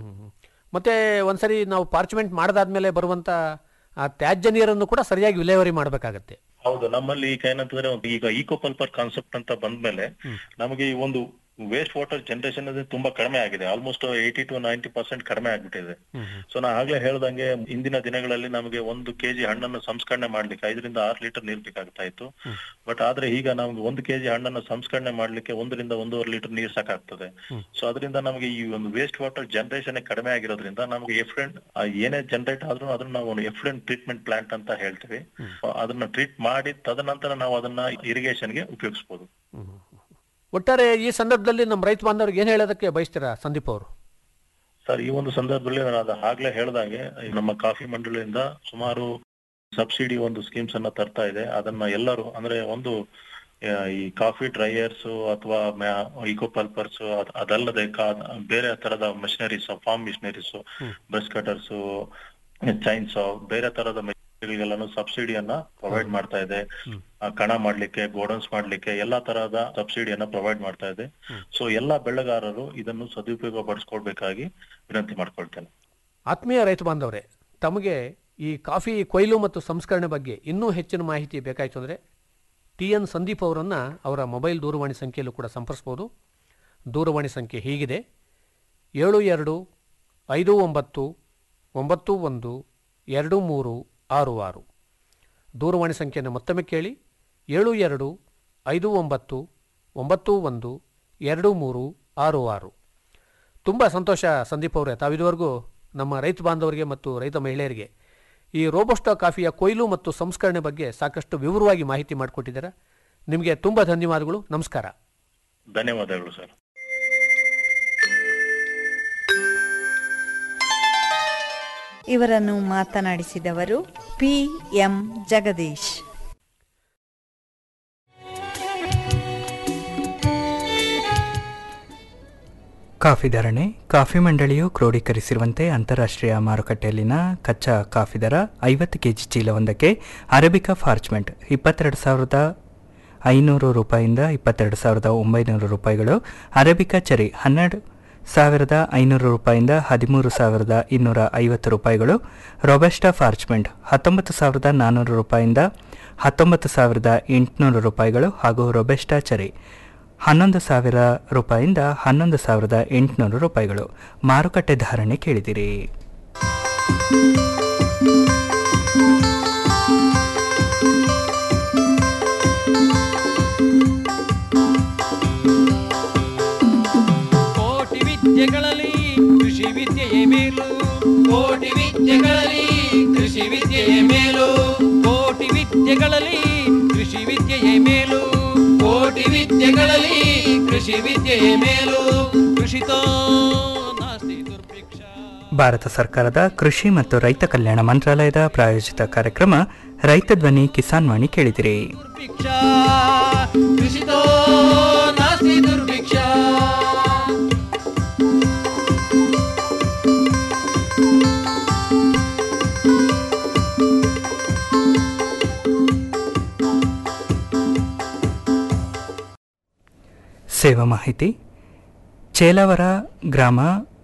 ಮತ್ತೆ ಒಂದ್ಸರಿ ನಾವು ಪಾರ್ಚಮೆಂಟ್ ಮಾಡದಾದ್ಮೇಲೆ ಬರುವಂತ ಆ ತ್ಯಾಜ್ಯ ನೀರನ್ನು ಕೂಡ ಸರಿಯಾಗಿ ವಿಲೇವಾರಿ ಮಾಡಬೇಕಾಗತ್ತೆ ಹೌದು ನಮ್ಮಲ್ಲಿ ಈಗ ಏನಂತಂದ್ರೆ ಒಂದು ಈಗ ಈಕೋ ಪಲ್ಪರ್ ಕಾನ್ಸೆಪ್ಟ್ ಅಂತ ಬಂದ್ಮೇಲೆ ನಮಗೆ ಈ ಒಂದು ವೇಸ್ಟ್ ವಾಟರ್ ಜನರೇಷನ್ ತುಂಬಾ ಕಡಿಮೆ ಆಗಿದೆ almost eighty to ninety percent ಕಡಿಮೆ ಆಗ್ಬಿಟ್ಟಿದೆ ಸೊ ನಾ ಆಗ್ಲೇ ಹೇಳ್ದಂಗೆ ಇಂದಿನ ದಿನಗಳಲ್ಲಿ ನಮಗೆ ಒಂದು ಕೆಜಿ ಹಣ್ಣನ್ನು ಸಂಸ್ಕರಣೆ ಮಾಡ್ಲಿಕ್ಕೆ ಐದರಿಂದ ಆರು ಲೀಟರ್ ನೀರ್ ಬೇಕಾಗ್ತಾ ಇತ್ತು ಬಟ್ ಆದ್ರೆ ಈಗ ನಮ್ಗೆ ಒಂದು ಕೆಜಿ ಹಣ್ಣನ್ನು ಸಂಸ್ಕರಣೆ ಮಾಡ್ಲಿಕ್ಕೆ ಒಂದರಿಂದ ಒಂದೂವರೆ ಲೀಟರ್ ನೀರ್ ಸಾಕಾಗ್ತದೆ ಸೊ ಅದರಿಂದ ನಮಗೆ ಈ ಒಂದು ವೇಸ್ಟ್ ವಾಟರ್ ಜನರೇಷನ್ ಕಡಿಮೆ ಆಗಿರೋದ್ರಿಂದ ನಮಗೆ ಎಫ್ಲೆಂಟ್ ಏನೇ ಜನರೇಟ್ ಆದ್ರೂ ಅದನ್ನ ನಾವು ಒಂದು ಎಫ್ಲೆಂಟ್ ಟ್ರೀಟ್ಮೆಂಟ್ ಪ್ಲಾಂಟ್ ಅಂತ ಹೇಳ್ತೀವಿ ಅದನ್ನ ಟ್ರೀಟ್ ಮಾಡಿ ತದನಂತರ ನಾವು ಅದನ್ನ ಇರಿಗೇಷನ್ಗೆ ಉಪಯೋಗಿಸಬಹುದು ಒಟ್ಟಾರೆ ಈ ಸಂದರ್ಭದಲ್ಲಿ ನಮ್ಮ ರೈತ ಬಾಂಧವರಿಗೆ ಏನ್ ಹೇಳೋದಕ್ಕೆ ಬಯಸ್ತೀರಾ ಸಂದೀಪ್ ಅವರು ಸರ್ ಈ ಒಂದು ಸಂದರ್ಭದಲ್ಲಿ ನಾನು ಅದು ಆಗ್ಲೇ ಹೇಳ್ದಂಗೆ ಈ ನಮ್ಮ ಕಾಫಿ ಮಂಡಳಿಯಿಂದ ಸುಮಾರು ಸಬ್ಸಿಡಿ ಒಂದು ಸ್ಕೀಮ್ಸ್ ಅನ್ನ ತರ್ತಾ ಇದೆ ಅದನ್ನ ಎಲ್ಲರೂ ಅಂದ್ರೆ ಒಂದು ಆ, ಈ ಕಾಫಿ ಡ್ರೈಯರ್ಸ್ ಅಥವಾ ಇಕೋ ಪಲ್ಪರ್ಸ್ ಅದಲ್ಲದೆ ಕಾ- ಬೇರೆ ತರದ machineries farm machineries brush cutters chains ಬೇರೆ ತರದ ಗಳಿಗೆಲ್ಲಾನು ಸಬ್ಸಿಡಿಯನ್ನ ಪ್ರೊವೈಡ್ ಮಾಡ್ತಾ ಇದೆ ಆ, ಕಣ ಮಾಡ್ಲಿಕ್ಕೆ ಗೋಡನ್ಸ್ ಮಾಡ್ಲಿಕ್ಕೆ ಎಲ್ಲಾ ತರಹದ ಸಬ್ಸಿಡಿಯನ್ನ ಪ್ರೊವೈಡ್ ಮಾಡ್ತಾ ಇದೆ ಸೊ ಎಲ್ಲಾ ಬೆಳೆಗಾರರು ಇದನ್ನು ಸದುಪಯೋಗ ಪಡಿಸ್ಕೊಳ್ಬೇಕಾಗಿ ವಿನಂತಿ ಮಾಡ್ಕೊಳ್ತೇನೆ ಆತ್ಮೀಯ ರೈತ ಬಾಂಧವರೇ ತಮಗೆ ಈ ಕಾಫಿ ಕೊಯ್ಲು ಮತ್ತು ಸಂಸ್ಕರಣೆ ಬಗ್ಗೆ ಇನ್ನೂ ಹೆಚ್ಚಿನ ಮಾಹಿತಿ ಬೇಕಾಯಿತು ಅಂದರೆ ಟಿ ಎನ್ ಸಂದೀಪ್ ಅವರನ್ನು ಅವರ ಮೊಬೈಲ್ ದೂರವಾಣಿ ಸಂಖ್ಯೆಯಲ್ಲೂ ಕೂಡ ಸಂಪರ್ಸ್ಬೋದು ದೂರವಾಣಿ ಸಂಖ್ಯೆ ಹೀಗಿದೆ ಏಳು ಎರಡು ಐದು ಒಂಬತ್ತು ಒಂಬತ್ತು ಒಂದು ಎರಡು ಮೂರು ಆರು ಆರು ದೂರವಾಣಿ ಸಂಖ್ಯೆಯನ್ನು ಮತ್ತೊಮ್ಮೆ ಕೇಳಿ ಏಳು ಎರಡು ಐದು ಒಂಬತ್ತು ಒಂಬತ್ತು ಒಂದು ಎರಡು ಮೂರು ಆರು ಆರು ತುಂಬ ಸಂತೋಷ ಸಂದೀಪ್ ಅವರೇ ತಾವಿದುವರೆಗೂ ನಮ್ಮ ರೈತ ಬಾಂಧವರಿಗೆ ಮತ್ತು ರೈತ ಮಹಿಳೆಯರಿಗೆ ಈ ರೋಬೋಸ್ಟಾ ಕಾಫಿಯ ಕೊಯ್ಲು ಮತ್ತು ಸಂಸ್ಕರಣೆ ಬಗ್ಗೆ ಸಾಕಷ್ಟು ವಿವರವಾಗಿ ಮಾಹಿತಿ ಮಾಡಿಕೊಟ್ಟಿದ್ದೀರಾ ನಿಮಗೆ ತುಂಬ ಧನ್ಯವಾದಗಳು ನಮಸ್ಕಾರ ಧನ್ಯವಾದಗಳು ಸರ್ ಇವರನ್ನು ಮಾತನಾಡಿಸಿದವರು ಪಿ ಎಂ ಜಗದೀಶ್ ಕಾಫಿ ಧಾರಣೆ ಕಾಫಿ ಮಂಡಳಿಯು ಕ್ರೋಢೀಕರಿಸಿರುವಂತೆ ಅಂತಾರಾಷ್ಟ್ರೀಯ ಮಾರುಕಟ್ಟೆಯಲ್ಲಿನ ಕಚ್ಚಾ ಕಾಫಿ ದರ ಐವತ್ತು ಕೆಜಿ ಚೀಲವೊಂದಕ್ಕೆ ಅರೇಬಿಕಾ ಫಾರ್ಚ್ಮೆಂಟ್ ಇಪ್ಪತ್ತೆರಡು ಸಾವಿರದ ಐನೂರು ರೂಪಾಯಿಂದ ಇಪ್ಪತ್ತೆರಡು ಸಾವಿರದ ಒಂಬೈನೂರು ರೂಪಾಯಿಗಳು ಅರೇಬಿಕಾ ಚೆರಿ ಹನ್ನೆರಡು ಸಾವಿರದ ಐನೂರು ರೂಪಾಯಿಂದ ಹದಿಮೂರು ಸಾವಿರದ ಇನ್ನೂರ ಐವತ್ತು ರೂಪಾಯಿಗಳು ರೊಬೆಸ್ಟಾ ಫಾರ್ಚ್ಮೆಂಟ್ ಹತ್ತೊಂಬತ್ತು ಸಾವಿರದ ನಾನ್ನೂರು ರೂಪಾಯಿಂದ ಹತ್ತೊಂಬತ್ತು ಸಾವಿರದ ಎಂಟುನೂರು ರೂಪಾಯಿಗಳು ಹಾಗೂ ರೊಬೆಸ್ಟಾ ಚೆರಿ ಹನ್ನೊಂದು ಸಾವಿರ ರೂಪಾಯಿಂದ ಹನ್ನೊಂದು ಸಾವಿರದ ಎಂಟುನೂರು ರೂಪಾಯಿಗಳು ಮಾರುಕಟ್ಟೆ ಧಾರಣೆ ಕೇಳಿದಿರಿ ಕೋಟಿ ವಿದ್ಯೆಗಳಲ್ಲಿ ಕೃಷಿ ವಿದ್ಯೆಯೇ ಮೇಲು ಕೋಟಿ ವಿದ್ಯೆಗಳಲ್ಲಿ ಕೃಷಿ ವಿದ್ಯೆಯೇ ಮೇಲು ಕೋಟಿ ವಿದ್ಯೆಗಳಲ್ಲಿ ಕೃಷಿ ವಿದ್ಯೆಯೇ ಮೇಲು ಕೋಟಿ ವಿದ್ಯೆಗಳಲ್ಲಿ ಕೃಷಿ ವಿದ್ಯೆಯೇ ಮೇಲು ಕೃಷಿತೋ ನಾಸ್ತಿ ದುರ್ಭಿಕ್ಷ ಭಾರತ ಸರ್ಕಾರದ ಕೃಷಿ ಮತ್ತು ರೈತ ಕಲ್ಯಾಣ ಮಂತ್ರಾಲಯದ ಪ್ರಾಯೋಜಿತ ಕಾರ್ಯಕ್ರಮ ರೈತ ಧ್ವನಿ ಕಿಸಾನ್ ವಾಣಿ ಕೇಳಿದಿರಿ ಭಿಕ್ಷಾ ಕೃಷಿತೋ ನಾಸ್ತಿ ದುರ್ಭಿಕ್ಷ ಸೇವಾ ಮಾಹಿತಿ ಚೇಲವರ ಗ್ರಾಮ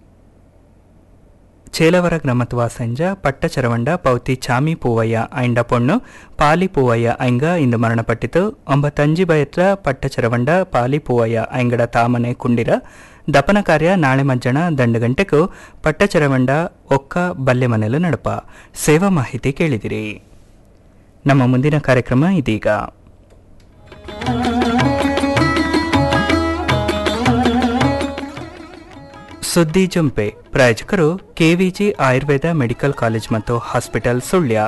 ಚೇಲವರ ಗ್ರಾಮದ ವಾಸಂಜ ಪಟ್ಟಚರವಂಡ ಪೌತಿ ಚಾಮಿ ಪೂವಯ್ಯ ಐಂಡ ಪೊಣ್ಣು ಪಾಲಿ ಪೂವಯ್ಯ ಐಂಗ ಇಂದು ಮರಣಪಟ್ಟಿತು ಒಂಬತ್ತಂಜಿ ಬಯತ್ರ ಪಟ್ಟಚರವಂಡ ಪಾಲಿ ಪೂವಯ್ಯ ಐಂಗಡ ತಾಮನೆ ಕುಂಡಿರ ದಪನ ಕಾರ್ಯ ನಾಳೆ ಮಜ್ಜನ ದಂಡುಗಂಟೆಗೂ ಪಟ್ಟಚರವಂಡ ಒಕ್ಕ ಬಲ್ಲೆ ಮನೆಲು ನಡಪ ಸೇವಾ ಮಾಹಿತಿ ಕೇಳಿದಿರಿ ನಮ್ಮ ಮುಂದಿನ ಕಾರ್ಯಕ್ರಮ ಇದೀಗ ಸುದ್ದಿ ಜಂಪೆ ಪ್ರಾಯೋಜಕರು ಕೆವಿಜಿ ಆಯುರ್ವೇದ ಮೆಡಿಕಲ್ ಕಾಲೇಜ್ ಮತ್ತು ಹಾಸ್ಪಿಟಲ್ ಸುಳ್ಯ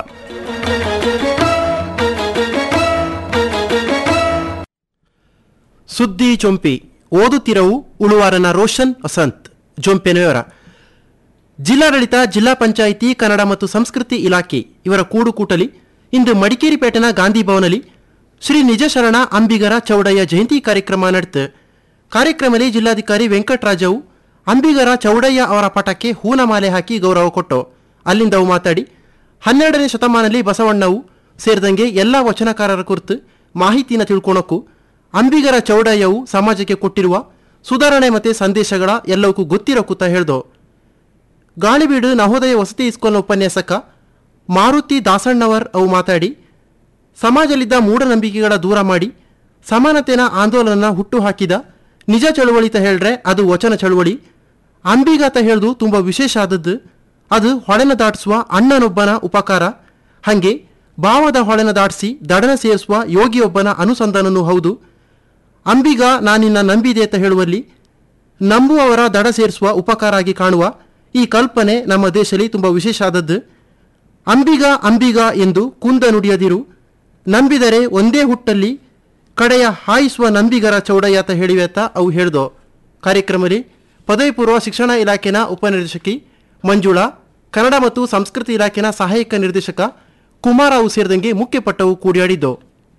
ಸುದ್ದಿ ಜೊಂಪಿ ಓದುತ್ತಿರವು ಉಳುವಾರನ ರೋಷನ್ ವಸಂತ್ ಜೊಂಪೆನ ವಿವರ ಜಿಲ್ಲಾಡಳಿತ ಜಿಲ್ಲಾ ಪಂಚಾಯಿತಿ ಕನ್ನಡ ಮತ್ತು ಸಂಸ್ಕೃತಿ ಇಲಾಖೆ ಇವರ ಕೂಡುಕೂಟಲಿ ಇಂದು ಮಡಿಕೇರಿ ಪೇಟೆನ ಗಾಂಧಿ ಭವನಲ್ಲಿ ಶ್ರೀ ನಿಜಶರಣ ಅಂಬಿಗರ ಚೌಡಯ್ಯ ಜಯಂತಿ ಕಾರ್ಯಕ್ರಮ ನಡೆತು ಕಾರ್ಯಕ್ರಮದಲ್ಲಿ ಜಿಲ್ಲಾಧಿಕಾರಿ ವೆಂಕಟರಾಜವು ಅಂಬಿಗರ ಚೌಡಯ್ಯ ಅವರ ಪಟಕ್ಕೆ ಹೂನಮಾಲೆ ಹಾಕಿ ಗೌರವ ಕೊಟ್ಟು ಅಲ್ಲಿಂದ ಅವು ಮಾತಾಡಿ ಹನ್ನೆರಡನೇ ಶತಮಾನದಲ್ಲಿ ಬಸವಣ್ಣವು ಸೇರಿದಂಗೆ ಎಲ್ಲ ವಚನಕಾರರ ಕುರಿತು ಮಾಹಿತಿನ ತಿಳ್ಕೊಳಕ್ಕೂ ಅಂಬಿಗರ ಚೌಡಯ್ಯವು ಸಮಾಜಕ್ಕೆ ಕೊಟ್ಟಿರುವ ಸುಧಾರಣೆ ಮತ್ತು ಸಂದೇಶಗಳ ಎಲ್ಲವಕ್ಕೂ ಗೊತ್ತಿರೋ ಕೂತ ಹೇಳ್ದು ಗಾಳಿಬೀಡು ನವೋದಯ ವಸತಿ ಇಸ್ಕೋಲ್ನ ಉಪನ್ಯಾಸಕ ಮಾರುತಿ ದಾಸಣ್ಣವರ್ ಅವು ಮಾತಾಡಿ ಸಮಾಜದಲ್ಲಿದ್ದ ಮೂಢನಂಬಿಕೆಗಳ ದೂರ ಮಾಡಿ ಸಮಾನತೆನ ಆಂದೋಲನ ಹುಟ್ಟು ಹಾಕಿದ ನಿಜ ಚಳುವಳಿ ತ ಹೇಳ್ರೆ ಅದು ವಚನ ಚಳುವಳಿ ಅಂಬಿಗಾತ ಹೇಳ್ದು ತುಂಬ ವಿಶೇಷ ಆದದ್ದು ಅದು ಹೊಳೆನ ದಾಟಿಸುವ ಅಣ್ಣನೊಬ್ಬನ ಉಪಕಾರ ಹಾಗೆ ಭಾವದ ಹೊಳೆನ ದಾಟಿಸಿ ದಡನ ಸೇರಿಸುವ ಯೋಗಿಯೊಬ್ಬನ ಅನುಸಂಧಾನನೂ ಹೌದು ಅಂಬಿಗ ನಾನಿನ್ನ ನಂಬಿದೆ ಅಂತ ಹೇಳುವಲ್ಲಿ ನಂಬುವವರ ದಡ ಸೇರಿಸುವ ಉಪಕಾರ ಆಗಿ ಕಾಣುವ ಈ ಕಲ್ಪನೆ ನಮ್ಮ ದೇಶದಲ್ಲಿ ತುಂಬ ವಿಶೇಷ ಆದದ್ದು ಅಂಬಿಗ ಅಂಬಿಗ ಎಂದು ಕುಂದ ನುಡಿಯದಿರು ನಂಬಿದರೆ ಒಂದೇ ಹುಟ್ಟಲ್ಲಿ ಕಡೆಯ ಹಾಯಿಸುವ ನಂಬಿಗರ ಚೌಡಯ್ಯ ಅಂತ ಹೇಳಿವೆತ್ತ ಅವು ಹೇಳ್ದೋ ಕಾರ್ಯಕ್ರಮದಲ್ಲಿ ಪದವಿ ಪೂರ್ವ ಶಿಕ್ಷಣ ಇಲಾಖೆನ ಉಪನಿರ್ದೇಶಕಿ ಮಂಜುಳಾ ಕನ್ನಡ ಮತ್ತು ಸಂಸ್ಕೃತಿ ಇಲಾಖೆನ ಸಹಾಯಕ ನಿರ್ದೇಶಕ ಕುಮಾರ ಅವು ಸೇರಿದಂಗೆ ಮುಖ್ಯಪಟ್ಟವು ಕೂಡಿಯಾಡಿದ್ದು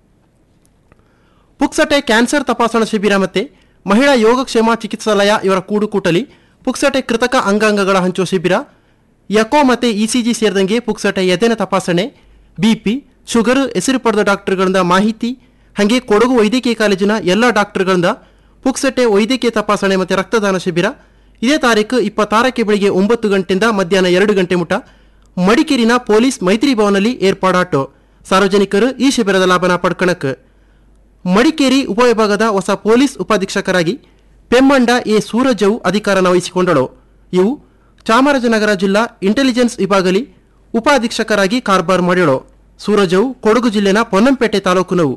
ಪುಕ್ಸಟೆ ಕ್ಯಾನ್ಸರ್ ತಪಾಸಣಾ ಶಿಬಿರ ಮತ್ತೆ ಮಹಿಳಾ ಯೋಗಕ್ಷೇಮ ಚಿಕಿತ್ಸಾಲಯ ಇವರ ಕೂಡುಕೂಟಲಿ ಪುಕ್ಸಟೆ ಕೃತಕ ಅಂಗಾಂಗಗಳ ಹಂಚುವ ಶಿಬಿರ ಯಕೋ ಮತ್ತೆ ಇಸಿಜಿ ಸೇರಿದಂಗೆ ಪುಕ್ಸಟೆ ಎದೆನ ತಪಾಸಣೆ ಬಿಪಿ ಶುಗರ್ ಹೆಸರು ಪಡೆದ ಡಾಕ್ಟರ್ಗಳಿಂದ ಮಾಹಿತಿ ಹಾಗೆ ಕೊಡಗು ವೈದ್ಯಕೀಯ ಕಾಲೇಜಿನ ಎಲ್ಲ ಡಾಕ್ಟರ್ಗಳಿಂದ ಪುಕ್ಸಟೆ ವೈದ್ಯಕೀಯ ತಪಾಸಣೆ ಮತ್ತು ರಕ್ತದಾನ ಶಿಬಿರ ಇದೇ ತಾರೀಕು ಇಪ್ಪತ್ತಾರಕ್ಕೆ ಬೆಳಿಗ್ಗೆ ಒಂಬತ್ತು ಗಂಟೆಯಿಂದ ಮಧ್ಯಾಹ್ನ ಎರಡು ಗಂಟೆ ಮುಟ ಮಡಿಕೇರಿನ ಪೊಲೀಸ್ ಮೈತ್ರಿ ಭವನಲ್ಲಿ ಏರ್ಪಾಡಾಟು ಸಾರ್ವಜನಿಕರು ಈ ಶಿಬಿರದ ಲಾಭನ ಪಡ್ಕಣಕ್ಕೆ ಮಡಿಕೇರಿ ಉಪವಿಭಾಗದ ಹೊಸ ಪೊಲೀಸ್ ಉಪಾಧೀಕ್ಷಕರಾಗಿ ಪೆಮ್ಮಂಡ ಎ ಸೂರಜವು ಅಧಿಕಾರನ ವಹಿಸಿಕೊಂಡಳು ಇವು ಚಾಮರಾಜನಗರ ಜಿಲ್ಲಾ ಇಂಟೆಲಿಜೆನ್ಸ್ ವಿಭಾಗಲಿ ಉಪಾಧೀಕ್ಷಕರಾಗಿ ಕಾರ್ಬಾರ್ ಮಾಡ್ಯಳು ಸೂರಜವು ಕೊಡಗು ಜಿಲ್ಲೆನ ಪೊನ್ನಂಪೇಟೆ ತಾಲೂಕಿನವು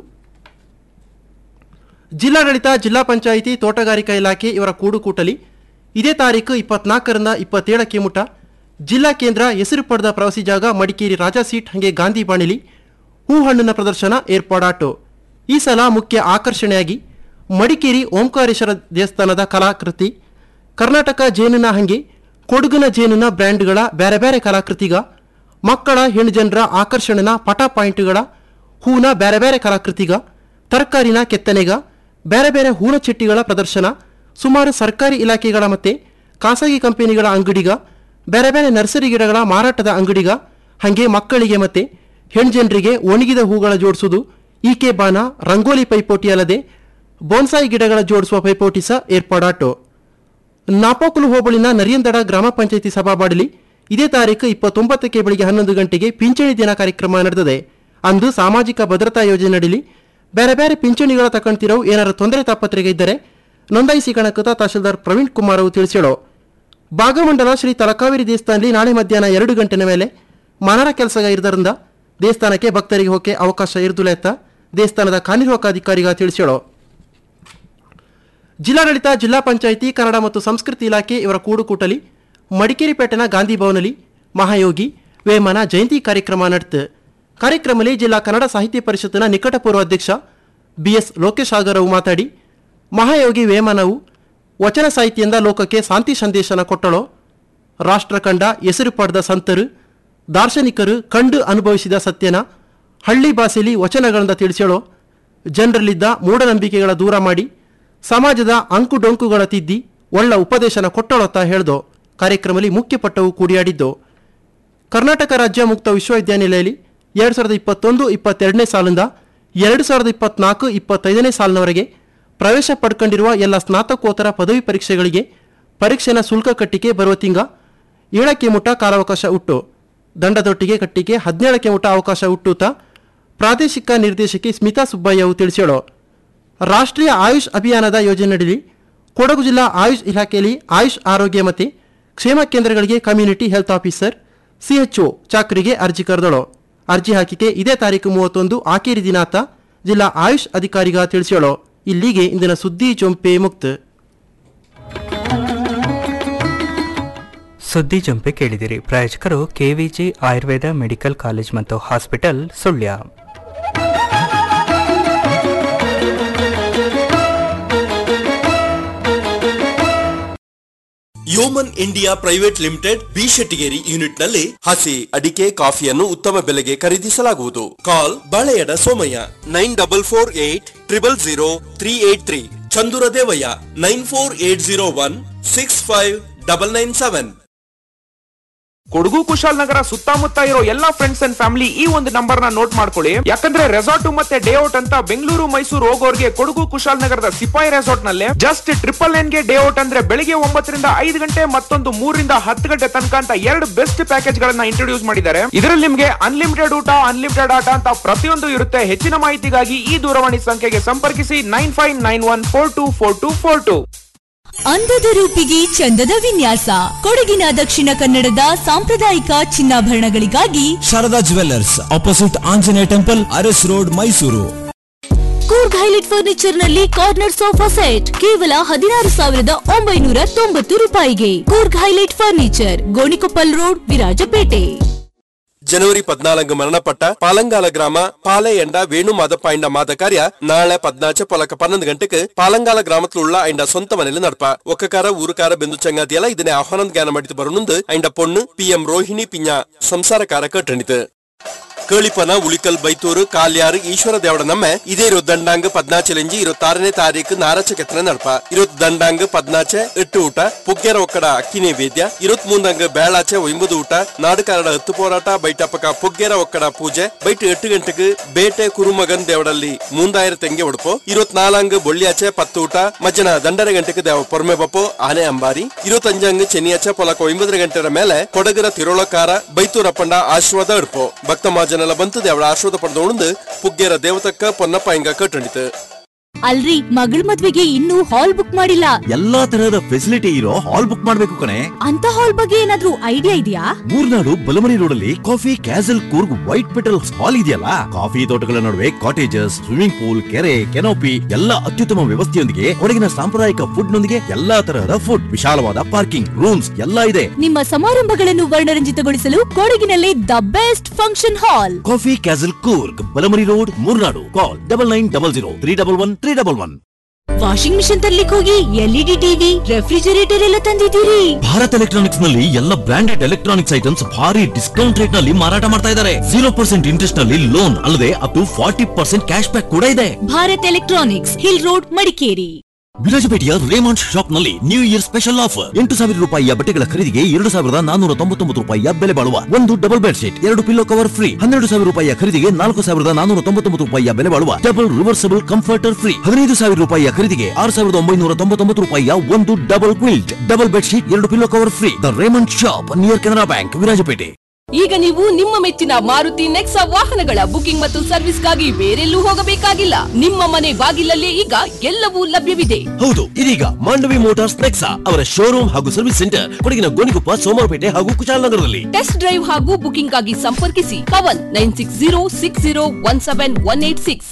ಜಿಲ್ಲಾಡಳಿತ ಜಿಲ್ಲಾ ಪಂಚಾಯಿತಿ ತೋಟಗಾರಿಕಾ ಇಲಾಖೆ ಇವರ ಕೂಡುಕೂಟಲಿ ಇದೇ ತಾರೀಕು ಇಪ್ಪತ್ನಾಲ್ಕರಿಂದ ಇಪ್ಪತ್ತೇಳಕ್ಕೆ ಮುಟ ಜಿಲ್ಲಾ ಕೇಂದ್ರ ಹೆಸರು ಪಡೆದ ಪ್ರವಾಸಿ ಜಾಗ ಮಡಿಕೇರಿ ರಾಜಾ ಸೀಟ್ ಹಂಗೆ ಗಾಂಧಿ ಬಾಣಿಲಿ ಹೂ ಹಣ್ಣಿನ ಪ್ರದರ್ಶನ ಏರ್ಪಾಡಾಟು ಈ ಸಲ ಮುಖ್ಯ ಆಕರ್ಷಣೆಯಾಗಿ ಮಡಿಕೇರಿ ಓಂಕಾರೇಶ್ವರ ದೇವಸ್ಥಾನದ ಕಲಾಕೃತಿ ಕರ್ನಾಟಕ ಜೇನಿನ ಹಂಗೆ ಕೊಡಗಿನ ಜೇನಿನ ಬ್ರ್ಯಾಂಡ್ಗಳ ಬೇರೆ ಬೇರೆ ಕಲಾಕೃತಿಗ ಮಕ್ಕಳ ಹೆಣ್ಣು ಜನರ ಆಕರ್ಷಣೆನ ಪಟ ಪಾಯಿಂಟ್ಗಳ ಹೂನ ಬೇರೆ ಬೇರೆ ಕಲಾಕೃತಿಗ ತರಕಾರಿನ ಕೆತ್ತನೆಗ ಬೇರೆ ಬೇರೆ ಹೂನ ಚಿಟ್ಟಿಗಳ ಪ್ರದರ್ಶನ ಸುಮಾರು ಸರ್ಕಾರಿ ಇಲಾಖೆಗಳ ಮತ್ತೆ ಖಾಸಗಿ ಕಂಪನಿಗಳ ಅಂಗಡಿಗ ಬೇರೆ ಬೇರೆ ನರ್ಸರಿ ಗಿಡಗಳ ಮಾರಾಟದ ಅಂಗಡಿಗ ಹಾಗೆ ಮಕ್ಕಳಿಗೆ ಮತ್ತೆ ಹೆಣ್ಜನರಿಗೆ ಒಣಗಿದ ಹೂಗಳ ಜೋಡಿಸುವುದು ಈಕೆ ಬಾನ ರಂಗೋಲಿ ಪೈಪೋಟಿ ಅಲ್ಲದೆ ಬೋನ್ಸಾಯಿ ಗಿಡಗಳ ಜೋಡಿಸುವ ಪೈಪೋಟಿ ಸಹ ಏರ್ಪಾಡಾಟು ನಾಪೋಕುಲು ಹೋಬಳಿನ ನರಿಯಂದಡ ಗ್ರಾಮ ಪಂಚಾಯಿತಿ ಸಭಾಬಾಡಲಿ ಇದೇ ತಾರೀಕು ಇಪ್ಪತ್ತೊಂಬತ್ತಕ್ಕೆ ಬೆಳಿಗ್ಗೆ ಹನ್ನೊಂದು ಗಂಟೆಗೆ ಪಿಂಚಣಿ ದಿನ ಕಾರ್ಯಕ್ರಮ ನಡೆದಿದೆ ಅಂದು ಸಾಮಾಜಿಕ ಭದ್ರತಾ ಯೋಜನೆ ನಡಿಲಿ ಬೇರೆ ಬೇರೆ ಪಿಂಚಣಿಗಳ ತಕೊಂತಿರೋ ಏನಾರು ತೊಂದರೆ ತಾಪತ್ರೆಗೆ ಇದ್ದರೆ ನೋಂದಾಯಿಸಿ ಕಣಕುತ ತಹಶೀಲ್ದಾರ್ ಪ್ರವೀಣ್ ಕುಮಾರ್ ಅವರು ತಿಳಿಸಿಳು ಭಾಗಮಂಡಲ ಶ್ರೀ ತಲಕಾವೇರಿ ದೇವಸ್ಥಾನದಲ್ಲಿ ನಾಳೆ ಮಧ್ಯಾಹ್ನ ಎರಡು ಗಂಟೆನ ಮೇಲೆ ಮನರ ಕೆಲಸ ಇರೋದ್ರಿಂದ ದೇವಸ್ಥಾನಕ್ಕೆ ಭಕ್ತರಿಗೆ ಹೋಗಕ್ಕೆ ಅವಕಾಶ ಇರುದಿಲ್ಲ ಅಂತ ದೇವಸ್ಥಾನದ ಕಾರ್ಯನಿರ್ವಾಹಕ ಅಧಿಕಾರಿಗ ತಿಳಿಸಿಳು ಜಿಲ್ಲಾಡಳಿತ ಜಿಲ್ಲಾ ಪಂಚಾಯಿತಿ ಕನ್ನಡ ಮತ್ತು ಸಂಸ್ಕೃತಿ ಇಲಾಖೆ ಇವರ ಕೂಡುಕೂಟಲಿ ಮಡಿಕೇರಿ ಪೇಟೆನ ಗಾಂಧಿ ಭವನಲ್ಲಿ ಮಹಾಯೋಗಿ ವೇಮನ ಜಯಂತಿ ಕಾರ್ಯಕ್ರಮ ನಡೆತು ಕಾರ್ಯಕ್ರಮದಲ್ಲಿ ಜಿಲ್ಲಾ ಕನ್ನಡ ಸಾಹಿತ್ಯ ಪರಿಷತ್ತಿನ ನಿಕಟಪೂರ್ವ ಅಧ್ಯಕ್ಷ ಬಿಎಸ್ ಲೋಕೇಶ್ ಆಗರವು ಮಾತಾಡಿ ಮಹಾಯೋಗಿ ವೇಮನವು ವಚನ ಸಾಹಿತ್ಯದಿಂದ ಲೋಕಕ್ಕೆ ಶಾಂತಿ ಸಂದೇಶನ ಕೊಟ್ಟಳು ರಾಷ್ಟ್ರ ಕಂಡ ಹೆಸರು ಪಡೆದ ಸಂತರು ದಾರ್ಶನಿಕರು ಕಂಡು ಅನುಭವಿಸಿದ ಸತ್ಯನ ಹಳ್ಳಿ ಭಾಷೆಯಲ್ಲಿ ವಚನಗಳಿಂದ ತಿಳಿಸಳು ಜನರಲ್ಲಿದ್ದ ಮೂಢನಂಬಿಕೆಗಳ ದೂರ ಮಾಡಿ ಸಮಾಜದ ಅಂಕು ಡೊಂಕುಗಳ ತಿದ್ದಿ ಒಳ್ಳ ಉಪದೇಶನ ಕೊಟ್ಟಳತ್ತ ಹೇಳ್ದೋ ಕಾರ್ಯಕ್ರಮದಲ್ಲಿ ಮುಖ್ಯಪಟ್ಟವು ಕೂಡಿಯಾಡಿದ್ದು ಕರ್ನಾಟಕ ರಾಜ್ಯ ಮುಕ್ತ ವಿಶ್ವವಿದ್ಯಾನಿಲಯದಲ್ಲಿ ಎರಡು ಸಾವಿರದ ಇಪ್ಪತ್ತೊಂದು ಇಪ್ಪತ್ತೆರಡನೇ ಸಾಲಿಂದ ಎರಡು ಸಾವಿರದ ಇಪ್ಪತ್ನಾಲ್ಕು ಇಪ್ಪತ್ತೈದನೇ ಸಾಲಿನವರೆಗೆ ಪ್ರವೇಶ ಪಡ್ಕೊಂಡಿರುವ ಎಲ್ಲ ಸ್ನಾತಕೋತ್ತರ ಪದವಿ ಪರೀಕ್ಷೆಗಳಿಗೆ ಪರೀಕ್ಷೆನ ಶುಲ್ಕ ಕಟ್ಟಿಕೆ ಬರುವ ತಿಂಗ ಏಳಕ್ಕೆ ಮುಟ ಕಾಲಾವಕಾಶ ಉಟ್ಟು ದಂಡದೊಟ್ಟಿಗೆ ಕಟ್ಟಿಗೆ ಹದಿನೇಳಕ್ಕೆ ಮುಟ ಅವಕಾಶ ಹುಟ್ಟುತ್ತ ಪ್ರಾದೇಶಿಕ ನಿರ್ದೇಶಕಿ ಸ್ಮಿತಾ ಸುಬ್ಬಯ್ಯವು ತಿಳಿಸಳು ರಾಷ್ಟ್ರೀಯ ಆಯುಷ್ ಅಭಿಯಾನದ ಯೋಜನೆಯಡಿ ಕೊಡಗು ಜಿಲ್ಲಾ ಆಯುಷ್ ಇಲಾಖೆಯಲ್ಲಿ ಆಯುಷ್ ಆರೋಗ್ಯ ಮತ್ತು ಕ್ಷೇಮ ಕೇಂದ್ರಗಳಿಗೆ ಕಮ್ಯುನಿಟಿ ಹೆಲ್ತ್ ಆಫೀಸರ್ ಸಿಎಚ್ಒ ಚಾಕರಿಗೆ ಅರ್ಜಿ ಕರೆದಳು ಅರ್ಜಿ ಹಾಕಿಕೆ ಇದೇ ತಾರೀಕು ಮೂವತ್ತೊಂದು ಆಖೇರಿ ದಿನಾತ ಜಿಲ್ಲಾ ಆಯುಷ್ ಅಧಿಕಾರಿಗ ತಿಳಿಸಳು ಇಲ್ಲಿಗೆ ಇಂದಿನ ಸುದ್ದಿ ಚೊಂಪೆ ಮುಕ್ತ ಸುದ್ದಿ ಜಂಪೆ ಕೇಳಿದಿರಿ ಪ್ರಾಯೋಜಕರು ಕೆವಿಜಿ ಆಯುರ್ವೇದ ಮೆಡಿಕಲ್ ಕಾಲೇಜ್ ಮತ್ತು hospital Sullia Yeoman India private limited B Shettigeri unit ನಲ್ಲಿ ಹಸಿ ಅಡಿಕೆ ಕಾಫಿಯನ್ನು ಉತ್ತಮ ಬೆಲೆಗೆ ಖರೀದಿಸಲಾಗುವುದು call Baleyada Somaiah nine double four eight triple zero three eight three Chandura Devaiah nine four eight zero one six five double nine seven Kodagu Kushalnagar ಸುತ್ತಮುತ್ತ ಇರೋ ಎಲ್ಲಾ ಫ್ರೆಂಡ್ಸ್ ಅಂಡ್ ಫ್ಯಾಮಿಲಿ ಈ ಒಂದು ನಂಬರ್ ನ ನೋಟ್ ಮಾಡ್ಕೊಳ್ಳಿ ಯಾಕಂದ್ರೆ ರೆಸಾರ್ಟ್ ಮತ್ತೆ ಡೇ ಔಟ್ ಅಂತ ಬೆಂಗಳೂರು ಮೈಸೂರು ಹೋಗೋರ್ಗೆ ಕೊಡಗು ಕುಶಾಲನಗರದ ಸಿಪಾಯಿ ರೆಸಾರ್ಟ್ ನಲ್ಲಿ ಜಸ್ಟ್ ಟ್ರಿಪಲ್ ಎನ್ ಗೆ ಡೇ ಔಟ್ ಅಂದ್ರೆ ಬೆಳಿಗ್ಗೆ ಒಂಬತ್ತರಿಂದ ಐದು ಗಂಟೆ ಮತ್ತೊಂದು ಮೂರರಿಂದ ಹತ್ತು ಗಂಟೆ ತನಕ ಅಂತ ಎರಡು ಬೆಸ್ಟ್ ಪ್ಯಾಕೇಜ್ ಗಳನ್ನ ಇಂಟ್ರೊಡ್ಯೂಸ್ ಮಾಡಿದ್ದಾರೆ ಇದರಲ್ಲಿ ನಿಮ್ಗೆ ಅನ್ಲಿಮಿಟೆಡ್ ಊಟ ಅನ್ಲಿಮಿಟೆಡ್ ಆಟ ಅಂತ ಪ್ರತಿಯೊಂದು ಇರುತ್ತೆ ಹೆಚ್ಚಿನ ಮಾಹಿತಿಗಾಗಿ ಈ ದೂರವಾಣಿ ಸಂಖ್ಯೆಗೆ ಸಂಪರ್ಕಿಸಿ nine five nine one four two four two four two ಅಂದದ ರೂಪಿಗೆ ಚಂದದ ವಿನ್ಯಾಸ ಕೊಡಗಿನ ದಕ್ಷಿಣ ಕನ್ನಡದ ಸಾಂಪ್ರದಾಯಿಕ ಚಿನ್ನಾಭರಣಗಳಿಗಾಗಿ Sharada jewellers opposite Anjaneya temple Aras road Mysuru Coorg highlight furniture ನಲ್ಲಿ ಕಾರ್ನರ್ ಸೋಫಾ ಸೆಟ್ ಕೇವಲ ಹದಿನಾರು ಸಾವಿರದ ಒಂಬೈನೂರ ತೊಂಬತ್ತು ರೂಪಾಯಿಗೆ Coorg highlight furniture Gonikoppal road Virajpet ಜನವರಿ ಪದ್ನಾಲ್ಕು ಮರಣಪಟ್ಟ ಪಾಲಂಗಾಲ ಗ್ರಾಮ ಪಾಲೆ ಎಂಡ ವೇಣು ಮಾದಪ್ಪ ಎಂಡ ಮಾದ ಕಾರ್ಯ ನಾಳೆ ಪದ್ನಾಚ పొలక పన్నెండు గంటకు పాలంగాల గ్రామత్లో ఉள்ள ఆయన సొంత మనలు నడప ఒక్కకార ఊరుకార బెందు చంగాదియల ಇದನ್ನೇ ಆಹ್ವಾನ ಜ್ಞಾನ ಮಾಡಿತು ಬರುನುಂದು ಐಂಡ ಪೊಣ್ಣು ಪಿಎಂ ರೋಹಿಣಿ ಪಿಂಜ ಸಂಸಾರಕಾರ ಕಟ್ಟಣಿತು ಕೇಳಿಪನ ಉಳಿಕಲ್ ಬೈತೂರು ಕಾಲ್ಯಾರು ಈಶ್ವರ ದೇವಡ ನಮ್ಮೆ ಇದೇ ಇರೋ ದಂಡಾಂಗ ಪದ್ನಾಚಲೆಂಜಿ ಇರುವತ್ತಾರನೇ ತಾರೀಕು ನಾರಾಚ ಕೆತ್ತನೆ ನಡಪ ಇರುವತ್ ದಂಡಾಂಗ ಪದ್ನಾಚೆ ಎಟ್ಟು ಊಟ ಪುಗ್ಗೆರ ಒಕ್ಕಡ ಅಕ್ಕಿ ನೈವೇದ್ಯ ಇರುವತ್ ಮೂಂದಂಗ ಬೇಳಾಚೆ ಒಂಬದು ಊಟ ನಾಡುಕಾರಡ ಹತ್ತು ಹೋರಾಟ ಬೈಟಪ್ಪಕ ಪುಗ್ಗೆರ ಒಕ್ಕಡ ಪೂಜೆ ಬೈಟ್ ಎಟ್ಟು ಗಂಟೆಗೆ ಬೇಟೆ ಕುರುಮಗನ್ ದೇವಡಲ್ಲಿ ಮುಂದಾಯಿರ ತೆಂಗೆ ಉಡುಪು ಇರುವತ್ ನಾಲಾಂಗ ಬೊಳ್ಳಿಯಾಚೆ ಪತ್ತು ಊಟ ಮಜ್ಜನ ದಂಡರ ಗಂಟೆಗೆ ದೇವ ಪೊರ್ಮೆ ಬಪ್ಪು ಆನೆ ಅಂಬಾರಿ ಇರುವತ್ತಂಜಂಗ ಚೆನ್ನಿಯಾಚೆ ಪೊಲಕ ಒಂಬದರ ಗಂಟೆರ ಮೇಲೆ ಕೊಡಗರ ತಿರುಳಕಾರ ಬೈತೂರಪ್ಪಂಡ ಆಶೀರ್ವಾದ ಇಡ್ಪು ಭಕ್ತ ಮಾಜನೆಲ್ಲ ಬಂತು ದೇವಳ ಆಶೀರ್ವಾದ ಪಡೆದೊಂದು ಪುಗ್ಗೆರ ದೇವತಕ್ಕ ಪೊನ್ನಪ್ಪ ಹಿಂಗ ಕಟ್ಟಣಿತು ಅಲ್ರಿ ಮಗಳ ಮದ್ವೆಗೆ ಇನ್ನೂ ಹಾಲ್ ಬುಕ್ ಮಾಡಿಲ್ಲ ಎಲ್ಲಾ ತರಹದ ಫೆಸಿಲಿಟಿ ಇರೋ ಹಾಲ್ ಬುಕ್ ಮಾಡ್ಬೇಕು ಕಣೆ ಅಂತ ಹಾಲ್ ಬಗ್ಗೆ ಏನಾದ್ರೂ ಐಡಿಯಾ ಇದೆಯಾ ಮೂರ್ನಾಡು ಬಲಮರಿ ರೋಡ್ ಅಲ್ಲಿ coffee castle Coorg white petals hall ಇದೆಯಲ್ಲ ಕಾಫಿ ತೋಟಗಳ ನಡುವೆ ಕಾಟೇಜಸ್ ಸ್ವಿಮ್ಮಿಂಗ್ ಪೂಲ್ ಕೆರೆ ಕೆನೋಪಿ ಎಲ್ಲ ಅತ್ಯುತ್ತಮ ವ್ಯವಸ್ಥೆಯೊಂದಿಗೆ ಕೊಡಗಿನ ಸಾಂಪ್ರದಾಯಿಕ ಫುಡ್ ನೊಂದಿಗೆ ಎಲ್ಲಾ ತರಹದ ಫುಡ್ ವಿಶಾಲವಾದ ಪಾರ್ಕಿಂಗ್ ರೂಮ್ಸ್ ಎಲ್ಲ ಇದೆ ನಿಮ್ಮ ಸಮಾರಂಭಗಳನ್ನು ವರ್ಣರಂಜಿತಗೊಳಿಸಲು ಕೊಡಗಿನಲ್ಲಿ the best function hall coffee castle Coorg Balamuri road Murnad call double nine double zero three double one three double one washing machine ತರ್ಲಿಕ್ಕೆ ಹೋಗಿ ಎಲ್ಇಡಿ ಟಿವಿ ರೆಫ್ರಿಜರೇಟರ್ ಎಲ್ಲ ತಂದಿದ್ದೀರಿ ಭಾರತ್ ಎಲೆಕ್ಟ್ರಾನಿಕ್ಸ್ ನಲ್ಲಿ ಎಲ್ಲ ಬ್ರಾಂಡೆಡ್ ಎಲೆಕ್ಟ್ರಾನಿಕ್ಸ್ ಐಟಮ್ಸ್ ಭಾರಿ ಡಿಸ್ಕೌಂಟ್ ರೇಟ್ ನಲ್ಲಿ ಮಾರಾಟ ಮಾಡ್ತಾ ಇದ್ದಾರೆ ಜೀರೋ ಪರ್ಸೆಂಟ್ ಇಂಟ್ರೆಸ್ಟ್ ನಲ್ಲಿ ಲೋನ್ ಅಲ್ಲದೆ up to forty percent cash back ಕೂಡ ಇದೆ Bharat electronics hill road Madikeri ವಿರಾಜಪೇಟೆಯ ರೇಮಂಡ್ ಶಾಪ್ ನಲ್ಲಿ ನ್ಯೂ ಇಯರ್ ಸ್ಪೆಷಲ್ ಆಫರ್ ಎಂಟು ಸಾವಿರ ರೂಪಾಯಿಯ ಬಟ್ಟೆಗಳ ಖರೀದಿಗೆ ಎರಡು ಸಾವಿರದ ನಾನೂರ ತೊಂಬತ್ತೊಂಬತ್ತು ರೂಪಾಯಿಯ ಬೆಲೆ ಬಾಳುವ ಒಂದು ಡಬಲ್ ಬೆಡ್ ಶೀಟ್ ಎರಡು ಪಿಲ್ಲೋ ಕವರ್ ಫ್ರೀ ಹನ್ನೆರಡು ಸಾವಿರ ರೂಪಾಯಿಯ ಖರೀದಿಗೆ ನಾಲ್ಕು ಸಾವಿರದ ನಾನೂರ ತೊಂಬತ್ತೊಂಬತ್ತು ರೂಪಾಯಿಯ ಬೆಲೆ ಬಾಳುವ ಡಬಲ್ ರಿವರ್ಸಬಲ್ ಕಂಫರ್ಟರ್ ಫ್ರೀ ಹದಿನೈದು ಸಾವಿರ ರೂಪಾಯಿಯ ಖರೀದಿಗೆ ಆರು ಸಾವಿರದ ಒಂಬೈನೂರ ತೊಂಬತ್ತೊಂಬತ್ತು ರೂಪಾಯಿಯ ಒಂದು double quilt double bed sheet ಎರಡು pillow cover free the Raymond shop near Canara bank Virajpet ಈಗ ನೀವು ನಿಮ್ಮ ಮೆಚ್ಚಿನ ಮಾರುತಿ ನೆಕ್ಸಾ ವಾಹನಗಳ ಬುಕಿಂಗ್ ಮತ್ತು ಸರ್ವಿಸ್ಗಾಗಿ ಬೇರೆಲ್ಲೂ ಹೋಗಬೇಕಾಗಿಲ್ಲ ನಿಮ್ಮ ಮನೆ ಬಾಗಿಲಲ್ಲೇ ಈಗ ಎಲ್ಲವೂ ಲಭ್ಯವಿದೆ ಹೌದು ಇದೀಗ ಮಾಂಡವಿ ಮೋಟಾರ್ಸ್ ನೆಕ್ಸಾ ಅವರ ಶೋರೂಮ್ ಹಾಗೂ ಸರ್ವಿಸ್ ಸೆಂಟರ್ ಕೊಡಗಿನ ಗೋಣಿಕೊಪ್ಪ ಸೋಮವಾರಪೇಟೆ ಹಾಗೂ ಕುಶಾಲನಗರದಲ್ಲಿ ಟೆಸ್ಟ್ ಡ್ರೈವ್ ಹಾಗೂ ಬುಕಿಂಗ್ ಆಗಿ ಸಂಪರ್ಕಿಸಿ Pavan nine six zero six zero one seven one eight six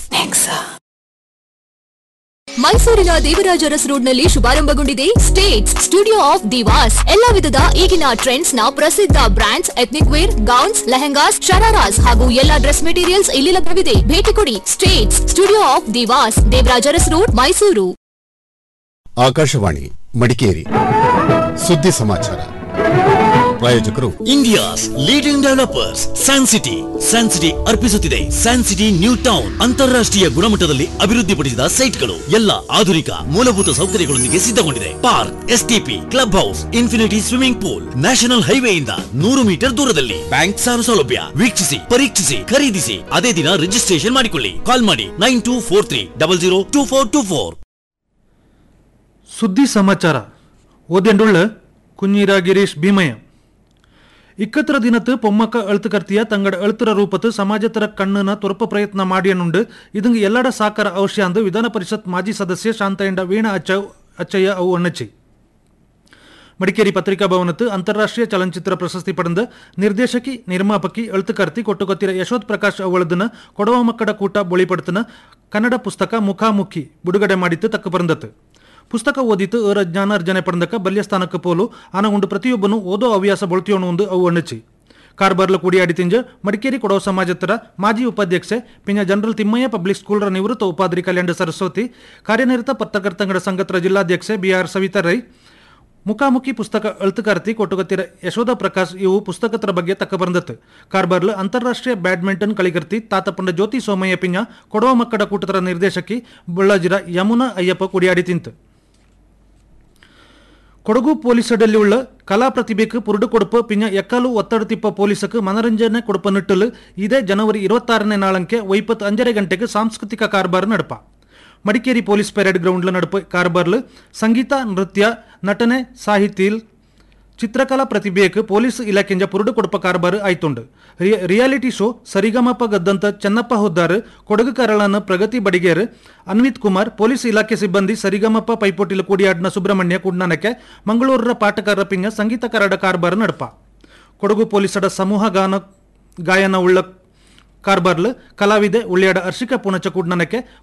ಮೈಸೂರಿನ ದೇವರಾಜ ಅರಸ್ ರೋಡ್ ನಲ್ಲಿ ಶುಭಾರಂಭಗೊಂಡಿದೆ ಸ್ಟೇಟ್ಸ್ ಸ್ಟುಡಿಯೋ ಆಫ್ ದಿವಾಸ್ ಎಲ್ಲಾ ವಿಧದ ಈಗಿನ ಟ್ರೆಂಡ್ಸ್ ನ ಪ್ರಸಿದ್ಧ brands ethnic wear gowns lehengas shararas ಹಾಗೂ ಎಲ್ಲಾ ಡ್ರೆಸ್ ಮೆಟೀರಿಯಲ್ಸ್ ಇಲ್ಲಿ ಲಭ್ಯವಿದೆ ಭೇಟಿ ಕೊಡಿ states studio of divas Devaraja Aras road Mysuru Akashvani Madikeri ಸುದ್ದಿ ಸಮಾಚಾರ ಪ್ರಾಯೋಜಕರು India's leading developers San City San City ಅರ್ಪಿಸುತ್ತಿದೆ ಸ್ಯಾನ್ ಸಿಟಿ ನ್ಯೂ ಟೌನ್ ಅಂತಾರಾಷ್ಟ್ರೀಯ ಗುಣಮಟ್ಟದಲ್ಲಿ ಅಭಿವೃದ್ಧಿಪಡಿಸಿದ ಸೈಟ್ಗಳು ಎಲ್ಲ ಆಧುನಿಕ ಮೂಲಭೂತ ಸೌಕರ್ಯಗಳೊಂದಿಗೆ ಸಿದ್ಧಗೊಂಡಿದೆ park STP club house infinity swimming pool national ಹೈವೇಯಿಂದ ನೂರು ಮೀಟರ್ ದೂರದಲ್ಲಿ ಬ್ಯಾಂಕ್ ಸಾಲ ಸೌಲಭ್ಯ ವೀಕ್ಷಿಸಿ ಪರೀಕ್ಷಿಸಿ ಖರೀದಿಸಿ ಅದೇ ದಿನ ರಿಜಿಸ್ಟ್ರೇಷನ್ ಮಾಡಿಕೊಳ್ಳಿ ಕಾಲ್ ಮಾಡಿ nine two four three double zero two four two four ಸುದ್ದಿ ಸಮಾಚಾರ ಓದೆಂಡುಳ್ಳ ಕುഞ്ഞിര ഗിരീഷ് ഭീമയ ഇക്കത്ര ദിനത്ത് പൊമ്മക്ക എഴുത്തുകർത്തിയ തങ്ങളുടെ എഴുത്തുര ರೂಪത്ത് ಸಮಾಜತರ ಕಣ್ಣನ ತುರಪ ಪ್ರಯತ್ನ ಮಾಡಿಯನುಂಡು ಇದಂಗೆ ಎಲ್ಲಡ ಸಾಕಾರ ಅವಶ್ಯ ಅಂದು ವಿಧಾನ ಪರಿಷತ್ ಮಾಜಿ ಸದಸ್ಯ ಶಾಂತಯ್ಯ ವೀಣ ಅಚ್ಚ ಅಚ್ಚಯ್ಯ ಅವು ಅಣ್ಣಚ್ಚಿ ಮಡಿಕೇರಿ ಪತ್ರಿಕಾ ಭವನತ್ತು ಅಂತಾರಾಷ್ಟ್ರೀಯ ಚಲನಚಿತ್ರ ಪ್ರಶಸ್ತಿ ಪಡೆದ ನಿರ್ದೇಶಕಿ ನಿರ್ಮಾಪಕಿ ಎಳುತ್ತುಕರ್ತಿ ಕೊಟ್ಟುಕೊತ್ತಿರ ಯಶೋತ್ ಪ್ರಕಾಶ್ ಅವಳದನ್ನ ಕೊಡವ ಮಕ್ಕಳ ಕೂಟ ಬೊಳಿಪಡ್ತನ ಕನ್ನಡ ಪುಸ್ತಕ ಮುಖಾಮುಖಿ ಬಿಡುಗಡೆ ಮಾಡಿತ್ತು ತಕ್ಕ ಬರಂದತ್ತು ಪುಸ್ತಕ ಓದಿತು ಅವರ ಜ್ಞಾನಾರ್ಜನೆ ಪಡೆದಕ ಬಲ್ಯಸ್ಥಾನಕ್ಕೆ ಪೋಲು ಆನಗೊಂಡು ಪ್ರತಿಯೊಬ್ಬನು ಓದೋ ಹವ್ಯಾಸ ಬಳತಿಯೋಣ ಒಂದು ಅವು ಅಣ್ಣಚ್ಚಿ ಕಾರ್ಬಾರ್ಲ ಕೂಡಿಯಾಡಿ ತಿಂಜ ಮಡಿಕೇರಿ ಕೊಡವ ಸಮಾಜತರ ಮಾಜಿ ಉಪಾಧ್ಯಕ್ಷೆ ಪಿಂಜ ಜನರಲ್ ತಿಮ್ಮಯ್ಯ ಪಬ್ಲಿಕ್ ಸ್ಕೂಲ್ರ ನಿವೃತ್ತ ಉಪಾಧಿಕಾರಿ ಕಲ್ಯಾಣ ಸರಸ್ವತಿ ಕಾರ್ಯನಿರತ ಪತ್ರಕರ್ತಂಗಡ ಸಂಘತರ ಜಿಲ್ಲಾಧ್ಯಕ್ಷೆ ಬಿಆರ್ ಸವಿತಾ ರೈ ಮುಖಾಮುಖಿ ಪುಸ್ತಕ ಅಳ್ತುಕಾರ್ತಿ ಕೊಟ್ಟುಗತ್ತಿರ ಯಶೋಧ ಪ್ರಕಾಶ್ ಇವು ಪುಸ್ತಕತರ ಬಗ್ಗೆ ತಕ್ಕ ಬಂದತ್ತು ಕಾರ್ಬರ್ಲ್ ಅಂತಾರಾಷ್ಟ್ರೀಯ ಬ್ಯಾಡ್ಮಿಂಟನ್ ಕಳಿಗರ್ತಿ ತಾತಪಂಡ ಜ್ಯೋತಿ ಸೋಮಯ್ಯ ಪಿಂಜ ಕೊಡವ ಮಕ್ಕಳ ಕೂಟತರ ನಿರ್ದೇಶಕಿ ಬಳ್ಳಾಜಿರ ಯಮುನಾ ಅಯ್ಯಪ್ಪ ಕುಡಿಯಾಡಿ ತಿಂತು ಕೊಡಗು ಪೊಲೀಸರಲ್ಲಿ ಉಳ್ಳ ಕಲಾ ಪ್ರತಿಭೆக்கு ಪುರುಡು ಕೊಡುಪ ಪಿಂಜ ಎಕ್ಕಲು ಒತ್ತಡ ತಿಪ್ಪ ಪೊಲೀಸಕ್ಕೆ ಮನರಂಜನೆ ಕೊಡುಪ ನಿಟ್ಟಲು ಇದೇ ಜನವರಿ ಇರುವತ್ತಾರನೇ ನಾಳಂಕೆ ಒಯ್ಪತ್ತು ಅಂಜರೆ ಗಂಟೆಗೆ ಸಾಂಸ್ಕೃತಿಕ ಕಾರ್ಬಾರ್ ನಡಪ ಮಡಿಕೇರಿ ಪೊಲೀಸ್ ಪೆರೇಡ್ ಗ್ರೌಂಡ್ಲ ನಡುಪ ಕಾರ್ಬಾರ್ಲು ಸಂಗೀತ ನೃತ್ಯ ನಟನೆ ಸಾಹಿತ್ಯ ಚಿತ್ರಕಲಾ ಪ್ರತಿಭೆಯಕ್ಕೆ ಪೊಲೀಸ್ ಇಲಾಖೆಯಿಂದ ಪುರುಡು ಕೊಡುಪ ಕಾರ್ಬಾರ್ ಆಯ್ತುಂಡು ರಿಯ- ರಿಯಾಲಿಟಿ ಶೋ ಸರಿಗಮಪ ಗದ್ದಂತ ಚೆನ್ನಪ್ಪ ಹೊದ್ದಾರ್ ಕೊಡಗು ಕರಳನ ಪ್ರಗತಿ ಬಡಿಗೇರ್ ಅನ್ವಿತ್ ಕುಮಾರ್ ಪೊಲೀಸ್ ಇಲಾಖೆ ಸಿಬ್ಬಂದಿ ಸರಿಗಮಪ ಪೈಪೋಟಿಲು ಕೂಡಿಯಾಡಿನ ಸುಬ್ರಹ್ಮಣ್ಯ ಕುಡ್ನಾನಕ್ಕೆ ಮಂಗಳೂರರ ಪಾಟಗಾರ ಪಿಂಗ ಸಂಗೀತ ಕರಡ ಕಾರ್ಬಾರ್ ನಡಪ ಕೊಡಗು ಪೊಲೀಸರ ಸಮೂಹ ಗಾನ ಗಾಯನ ಉಳ್ಳ ಕಾರ್ಬಾರ್ಲು ಕಲಾವಿದೆ ಉಳ್ಳ್ಯಾಡ ಅರ್ಷಿಕ ಪುಣಚ ಕುಡ್ನನಕ್ಕೆ